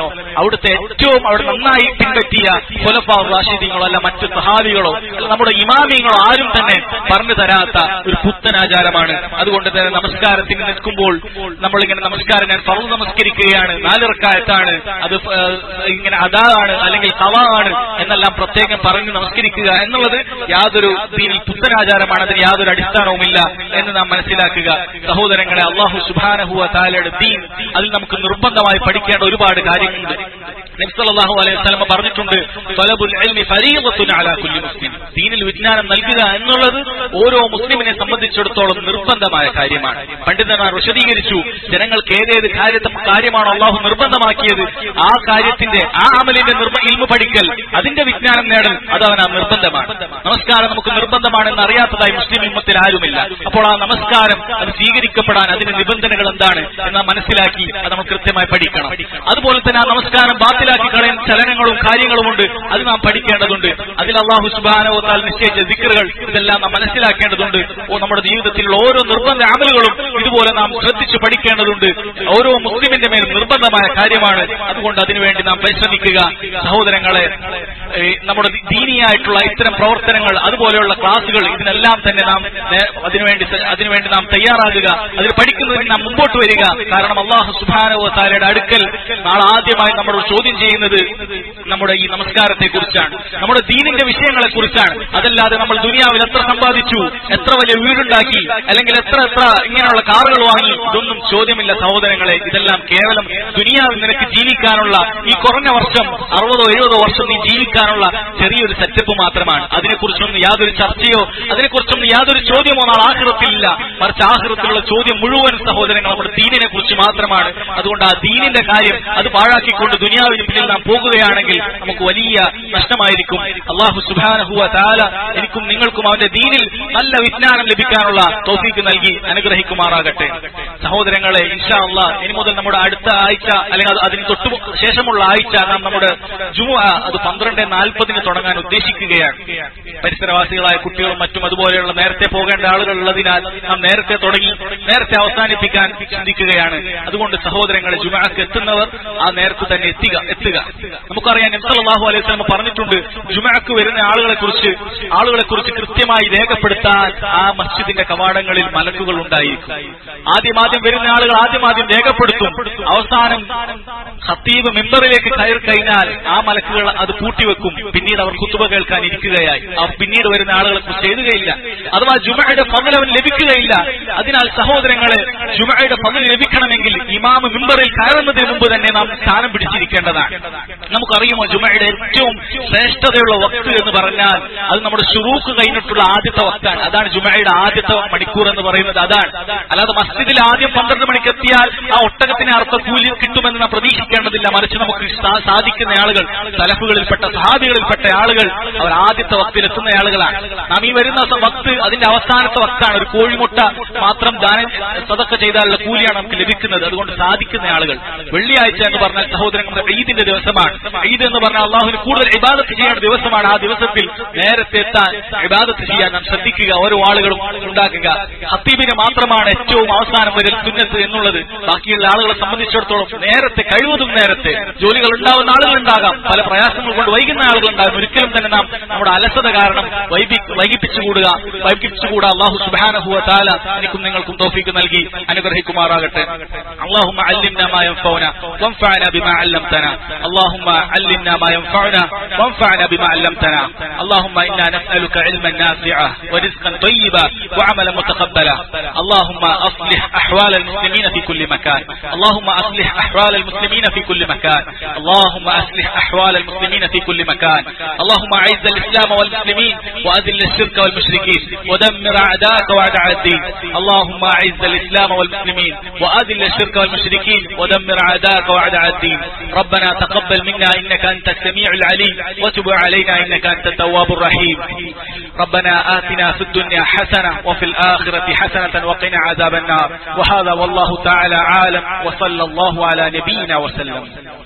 അവിടുത്തെ ഏറ്റവും അവിടെ നന്നായി പിൻപറ്റിയ ഖുലഫാ റാഷിദീങ്ങളോ അല്ല മറ്റു സഹാബികളോ അല്ല നമ്മുടെ ഇമാമിയങ്ങളോ ആരും തന്നെ പറഞ്ഞു തരാത്ത ഒരു പുത്തനാചാരമാണ് അതുകൊണ്ട് തന്നെ നമസ്കാരത്തിന് നിൽക്കുമ്പോൾ നമ്മളിങ്ങനെ നമസ്കാരം ഞാൻ ഫറു നമസ്കരിക്കുകയാണ് നാലിറക്കായത്താണ് അത് ഫ- ഏഹ് ഇങ്ങനെ അതാണ് അല്ലെങ്കിൽ കവാ ആണ് എന്നെല്ലാം പ്രത്യേകം പറഞ്ഞു നമസ്കരിക്കുക എന്നുള്ളത് യാതൊരു ദീനിൽ പുത്തനാചാരമാണ് അതിന് യാതൊരു അടിസ്ഥാനവുമില്ല എന്ന് നാം മനസ്സിലാക്കുക സഹോദരങ്ങളെ അള്ളാഹു സുബാനഹുവ താലയുടെ ദീൻ അതിൽ നമുക്ക് നിർബന്ധമായി പഠിക്കേണ്ട ഒരുപാട് കാര്യങ്ങളുണ്ട് നബ്സല്ലാഹു അലൈഹി വസല്ലമ പറഞ്ഞിട്ടുണ്ട് തലബുൽ ഇൽമി ഫരീദത്തുൻ അലാ കുല്ലി മുസ്ലിം ദീനിൽ വിജ്ഞാനം നൽകുക എന്നുള്ളത് ഓരോ മുസ്ലിമിനെ സംബന്ധിച്ചിടത്തോളം നിർബന്ധമായ കാര്യമാണ് പണ്ഡിതന്മാർ വിശദീകരിച്ചു ജനങ്ങൾക്ക് ഏതേത് കാര്യത്തെ കാര്യമാണോ അള്ളാഹു നിർബന്ധമാക്കിയത് ആ കാര്യത്തിന്റെ ആ അമലിന്റെ നിർബ ഇൽമു പഠിക്കൽ അതിന്റെ വിജ്ഞാനം നേടൽ അത് അവൻ ആ നിർബന്ധമാണ് നമസ്കാരം നമുക്ക് നിർബന്ധമാണെന്ന് അറിയാത്തതായി മുസ്ലിം ഉമ്മത്തിൽ ആരുമില്ല അപ്പോൾ ആ നമസ്കാരം അത് സ്വീകരിക്കപ്പെടാൻ അതിന്റെ നിബന്ധനകൾ എന്താണ് എന്ന് നാം മനസ്സിലാക്കി അത് നമ്മൾ കൃത്യമായി പഠിക്കണം അതുപോലെ തന്നെ ആ നമസ്കാരം ബാത്തിലാക്കി കളയുന്ന ചലനങ്ങളും കാര്യങ്ങളുമുണ്ട് അത് നാം പഠിക്കേണ്ടതുണ്ട് അതിൽ അള്ളാഹു സുബാനവത്താൽ നിശ്ചയിച്ച ദിക്കറുകൾ ഇതെല്ലാം നാം മനസ്സിലാക്കേണ്ടതുണ്ട് ഓ നമ്മുടെ ജീവിതത്തിലുള്ള ഓരോ നിർബന്ധ അമലുകളും ഇതുപോലെ നാം ശ്രദ്ധിച്ചു പഠിക്കേണ്ടതുണ്ട് ഓരോ മുസ്ലിമിന്റെ മേലും നിർബന്ധമായ കാര്യമാണ് അതുകൊണ്ട് അതിനുവേണ്ടി നാം പരിശ്രമിക്കുക സഹോദരങ്ങളെ ഏ, നമ്മുടെ ദീനിയായിട്ടുള്ള ഇത്തരം പ്രവർത്തനങ്ങൾ അതുപോലെയുള്ള ക്ലാസുകൾ ഇതിനെല്ലാം തന്നെ നാം നേ- അതിനുവേണ്ടി സ- അതിനുവേണ്ടി നാം തയ്യാറാകുക അതിൽ പഠിക്കുന്നതിന് നാം മുമ്പോട്ട് വരിക കാരണം അള്ളാഹു സുബാനവ താരയുടെ അടുക്കൽ നാളെ ആദ്യമായി നമ്മളോട് ചോദ്യം ചെയ്യുന്നത് നമ്മുടെ ഈ നമസ്കാരത്തെ കുറിച്ചാണ് നമ്മുടെ ദീനിന്റെ വിഷയങ്ങളെ കുറിച്ചാണ് അതല്ലാതെ നമ്മൾ ദുനിയാവിൽ എത്ര സമ്പാദിച്ചു എത്ര വലിയ വീടുണ്ടാക്കി അല്ലെങ്കിൽ എത്ര എത്ര ഇങ്ങനെയുള്ള കാറുകൾ വാങ്ങി ഇതൊന്നും ചോദ്യമില്ല സഹോദരങ്ങളെ ഇതെല്ലാം കേവലം ദുനിയാവിൽ നിനക്ക് ജീവിക്കാനുള്ള ഈ കുറഞ്ഞ വർഷം അറുപതോ എഴുപതോ വർഷം നീ ജീവിക്കാനുള്ള ചെറിയൊരു സെറ്റപ്പ് മാത്രമാണ് അതിനെക്കുറിച്ചൊന്നും യാതൊരു ചർച്ചയോ അതിനെക്കുറിച്ചൊന്നും യാതൊരു ചോദ്യമോ നാളെ ആഹൃത്തിലില്ല മറിച്ച് ആഹൃത്തിലുള്ള ചോദ്യം മുഴുവൻ സഹോദരങ്ങൾ നമ്മുടെ ദീനിനെ കുറിച്ച് മാത്രമാണ് അതുകൊണ്ട് ആ ദീനിന്റെ കാര്യം അത് പാഴാക്കിക്കൊണ്ട് ദുനിയാവിന് പിന്നിൽ നാം പോകുകയാണെങ്കിൽ നമുക്ക് വലിയ നഷ്ടമായിരിക്കും അള്ളാഹു സുബാനഹുവ താല എനിക്കും നിങ്ങൾക്കും അവന്റെ ദീനിൽ നല്ല വിജ്ഞാനം ലഭിക്കാനുള്ള തോഫീക്ക് നൽകി അനുഗ്രഹിക്കുമാറാകട്ടെ സഹോദരങ്ങളെ ഇൻഷാ അള്ളാഹ് ഇനി മുതൽ നമ്മുടെ അടുത്ത ആഴ്ച അല്ലെങ്കിൽ അത് അതിന് തൊട്ടു ശേഷമുള്ള ആഴ്ച നാം നമ്മുടെ ജുമ അത് പന്ത്രണ്ട് നാൽപ്പതിന് തുടങ്ങാൻ ഉദ്ദേശിക്കുകയാണ് പരിസരവാസികളായ കുട്ടികളും മറ്റും അതുപോലെയുള്ള നേരത്തെ പോകേണ്ട ആളുകൾ ഉള്ളതിനാൽ നാം നേരത്തെ തുടങ്ങി നേരത്തെ അവസാനിപ്പിക്കാൻ ചിന്തിക്കുകയാണ് അതുകൊണ്ട് സഹോദരങ്ങളെ ജുമാക്ക് എത്തുന്നവർ ആ നേരത്ത് തന്നെ എത്തുക എത്തുക നമുക്കറിയാം നബ്സല്ലാഹു അലൈഹി സ്വലം പറഞ്ഞിട്ടുണ്ട് ജുമാക്ക് വരുന്ന ആളുകളെ കുറിച്ച് ആളുകളെ കുറിച്ച് കൃത്യമായി രേഖപ്പെടുത്താൻ ആ മസ്ജിദിന്റെ കവാടങ്ങളിൽ മലക്കുകൾ ഉണ്ടായിരിക്കും ആദ്യം ആദ്യം വരുന്ന ആളുകൾ ആദ്യം ആദ്യം രേഖപ്പെടുത്തും അവസാനം ഹത്തീബ് മെമ്പറിലേക്ക് കയറി കഴിഞ്ഞാൽ ആ മലക്കുകൾ അത് പൂട്ടിവെക്കും പിന്നീട് അവർ കുത്തുബ കേൾക്കാൻ ഇരിക്കുകയായി അവർ പിന്നീട് വരുന്ന ആളുകളെ കുറിച്ച് എഴുതുകയില്ല അഥവാ ജുമയുടെ പകൽ അവൻ ലഭിക്കുകയില്ല അതിനാൽ സഹോദരങ്ങളെ ജുമയുടെ പകൽ ലഭിക്കണമെങ്കിൽ ഇമാമ് മിമ്പറിൽ കയറുന്നതിന് മുമ്പ് തന്നെ നാം സ്ഥാനം പിടിച്ചിരിക്കേണ്ടതാണ് നമുക്കറിയുമോ ജുമയുടെ ഏറ്റവും ശ്രേഷ്ഠതയുള്ള വക്ത് എന്ന് പറഞ്ഞാൽ അത് നമ്മുടെ ഷുറൂക്ക് കഴിഞ്ഞിട്ടുള്ള ആദ്യത്തെ വക്താണ് അതാണ് ജുമയുടെ ആദ്യത്തെ മണിക്കൂർ എന്ന് പറയുന്നത് അതാണ് അല്ലാതെ മസ്ജിദിൽ ആദ്യം പന്ത്രണ്ട് മണിക്ക് എത്തിയാൽ ആ ഒട്ടകത്തിന് അർത്ഥ കൂലി കിട്ടുമെന്ന് നാം പ്രതീക്ഷിക്കേണ്ടതില്ല മറിച്ച് നമുക്ക് സാ- സാധിക്കുന്ന ആളുകൾ തലഫുകളിൽപ്പെട്ട സഹാബികളിൽപ്പെട്ട ആളുകൾ അവർ ആദ്യത്തെ വക്തിൽ എത്തുന്ന ആളുകളാണ് നാം ഈ വരുന്ന സ- വക്ത് അതിന്റെ അവസാനത്തെ വക്താണ് ഒരു കോഴിമുട്ട മാത്രം ദാനം സതക്ക ചെയ്താലുള്ള കൂലിയാണ് നമുക്ക് ലഭിക്കുന്നത് അതുകൊണ്ട് സാധിക്കുന്ന ആളുകൾ വെള്ളിയാഴ്ച എന്ന് പറഞ്ഞാൽ സഹോദരങ്ങളുടെ ഈദിന്റെ ദിവസമാണ് ഈദ് എന്ന് പറഞ്ഞാൽ അള്ളാഹുവിന് കൂടുതൽ ഇബാദത്ത് ചെയ്യേണ്ട ദിവസമാണ് ആ ദിവസത്തിൽ നേരത്തെ എത്താൻ ഇബാദത്ത് ചെയ്യാൻ നാം ശ്രദ്ധിക്കുക ഓരോ ആളുകളും ഉണ്ടാക്കുക ഹത്തീബിന് മാത്രമാണ് ഏറ്റവും അവസാനം വരെ സുന്നത്ത് എന്നുള്ളത് ബാക്കിയുള്ള ആളുകളെ സംബന്ധിച്ചിടത്തോളം നേരത്തെ കഴിവതും നേരത്തെ ജോലികൾ ഉണ്ടാവുന്ന ആളുകൾ ഉണ്ടാകാം പല പ്രയാസങ്ങൾ കൊണ്ട് വൈകുന്ന ആളുകൾ ഉണ്ടാകും ഒരിക്കലും തന്നെ നാം നമ്മുടെ അലസത കാരണം വൈകി വൈകിപ്പിച്ചുകൂടുക വൈകിപ്പിച്ചുകൂടാ അള്ളാഹു സുബാനഹുവ താല എനിക്കും നിങ്ങൾക്കും തോഫിക്ക് നൽകി അനുഗ്രഹിക്കുമാറാകട്ടെ اللهم علمنا ما ينفعنا وانفعنا بما علمتنا اللهم علمنا ما ينفعنا وانفعنا بما علمتنا اللهم انا نسالك علما نافعا ورزقا طيبا وعملا متقبلا اللهم اصلح احوال المسلمين في كل مكان اللهم اصلح احوال المسلمين في كل مكان اللهم اصلح احوال المسلمين في كل مكان اللهم اعز الاسلام والمسلمين واذل الشرك والمشركين ودمر اعداءك واعداء الدين اللهم اعز الاسلام والمسلمين واذل الشرك والمشركين ودمر اعداءك واعداء الدين ربنا تقبل منا انك انت السميع العليم وتب علينا انك انت التواب الرحيم ربنا آتنا في الدنيا حسنة وفي الآخرة حسنة وقنا عذاب النار وهذا والله تعالى عالم وصلى الله على نبينا وسلم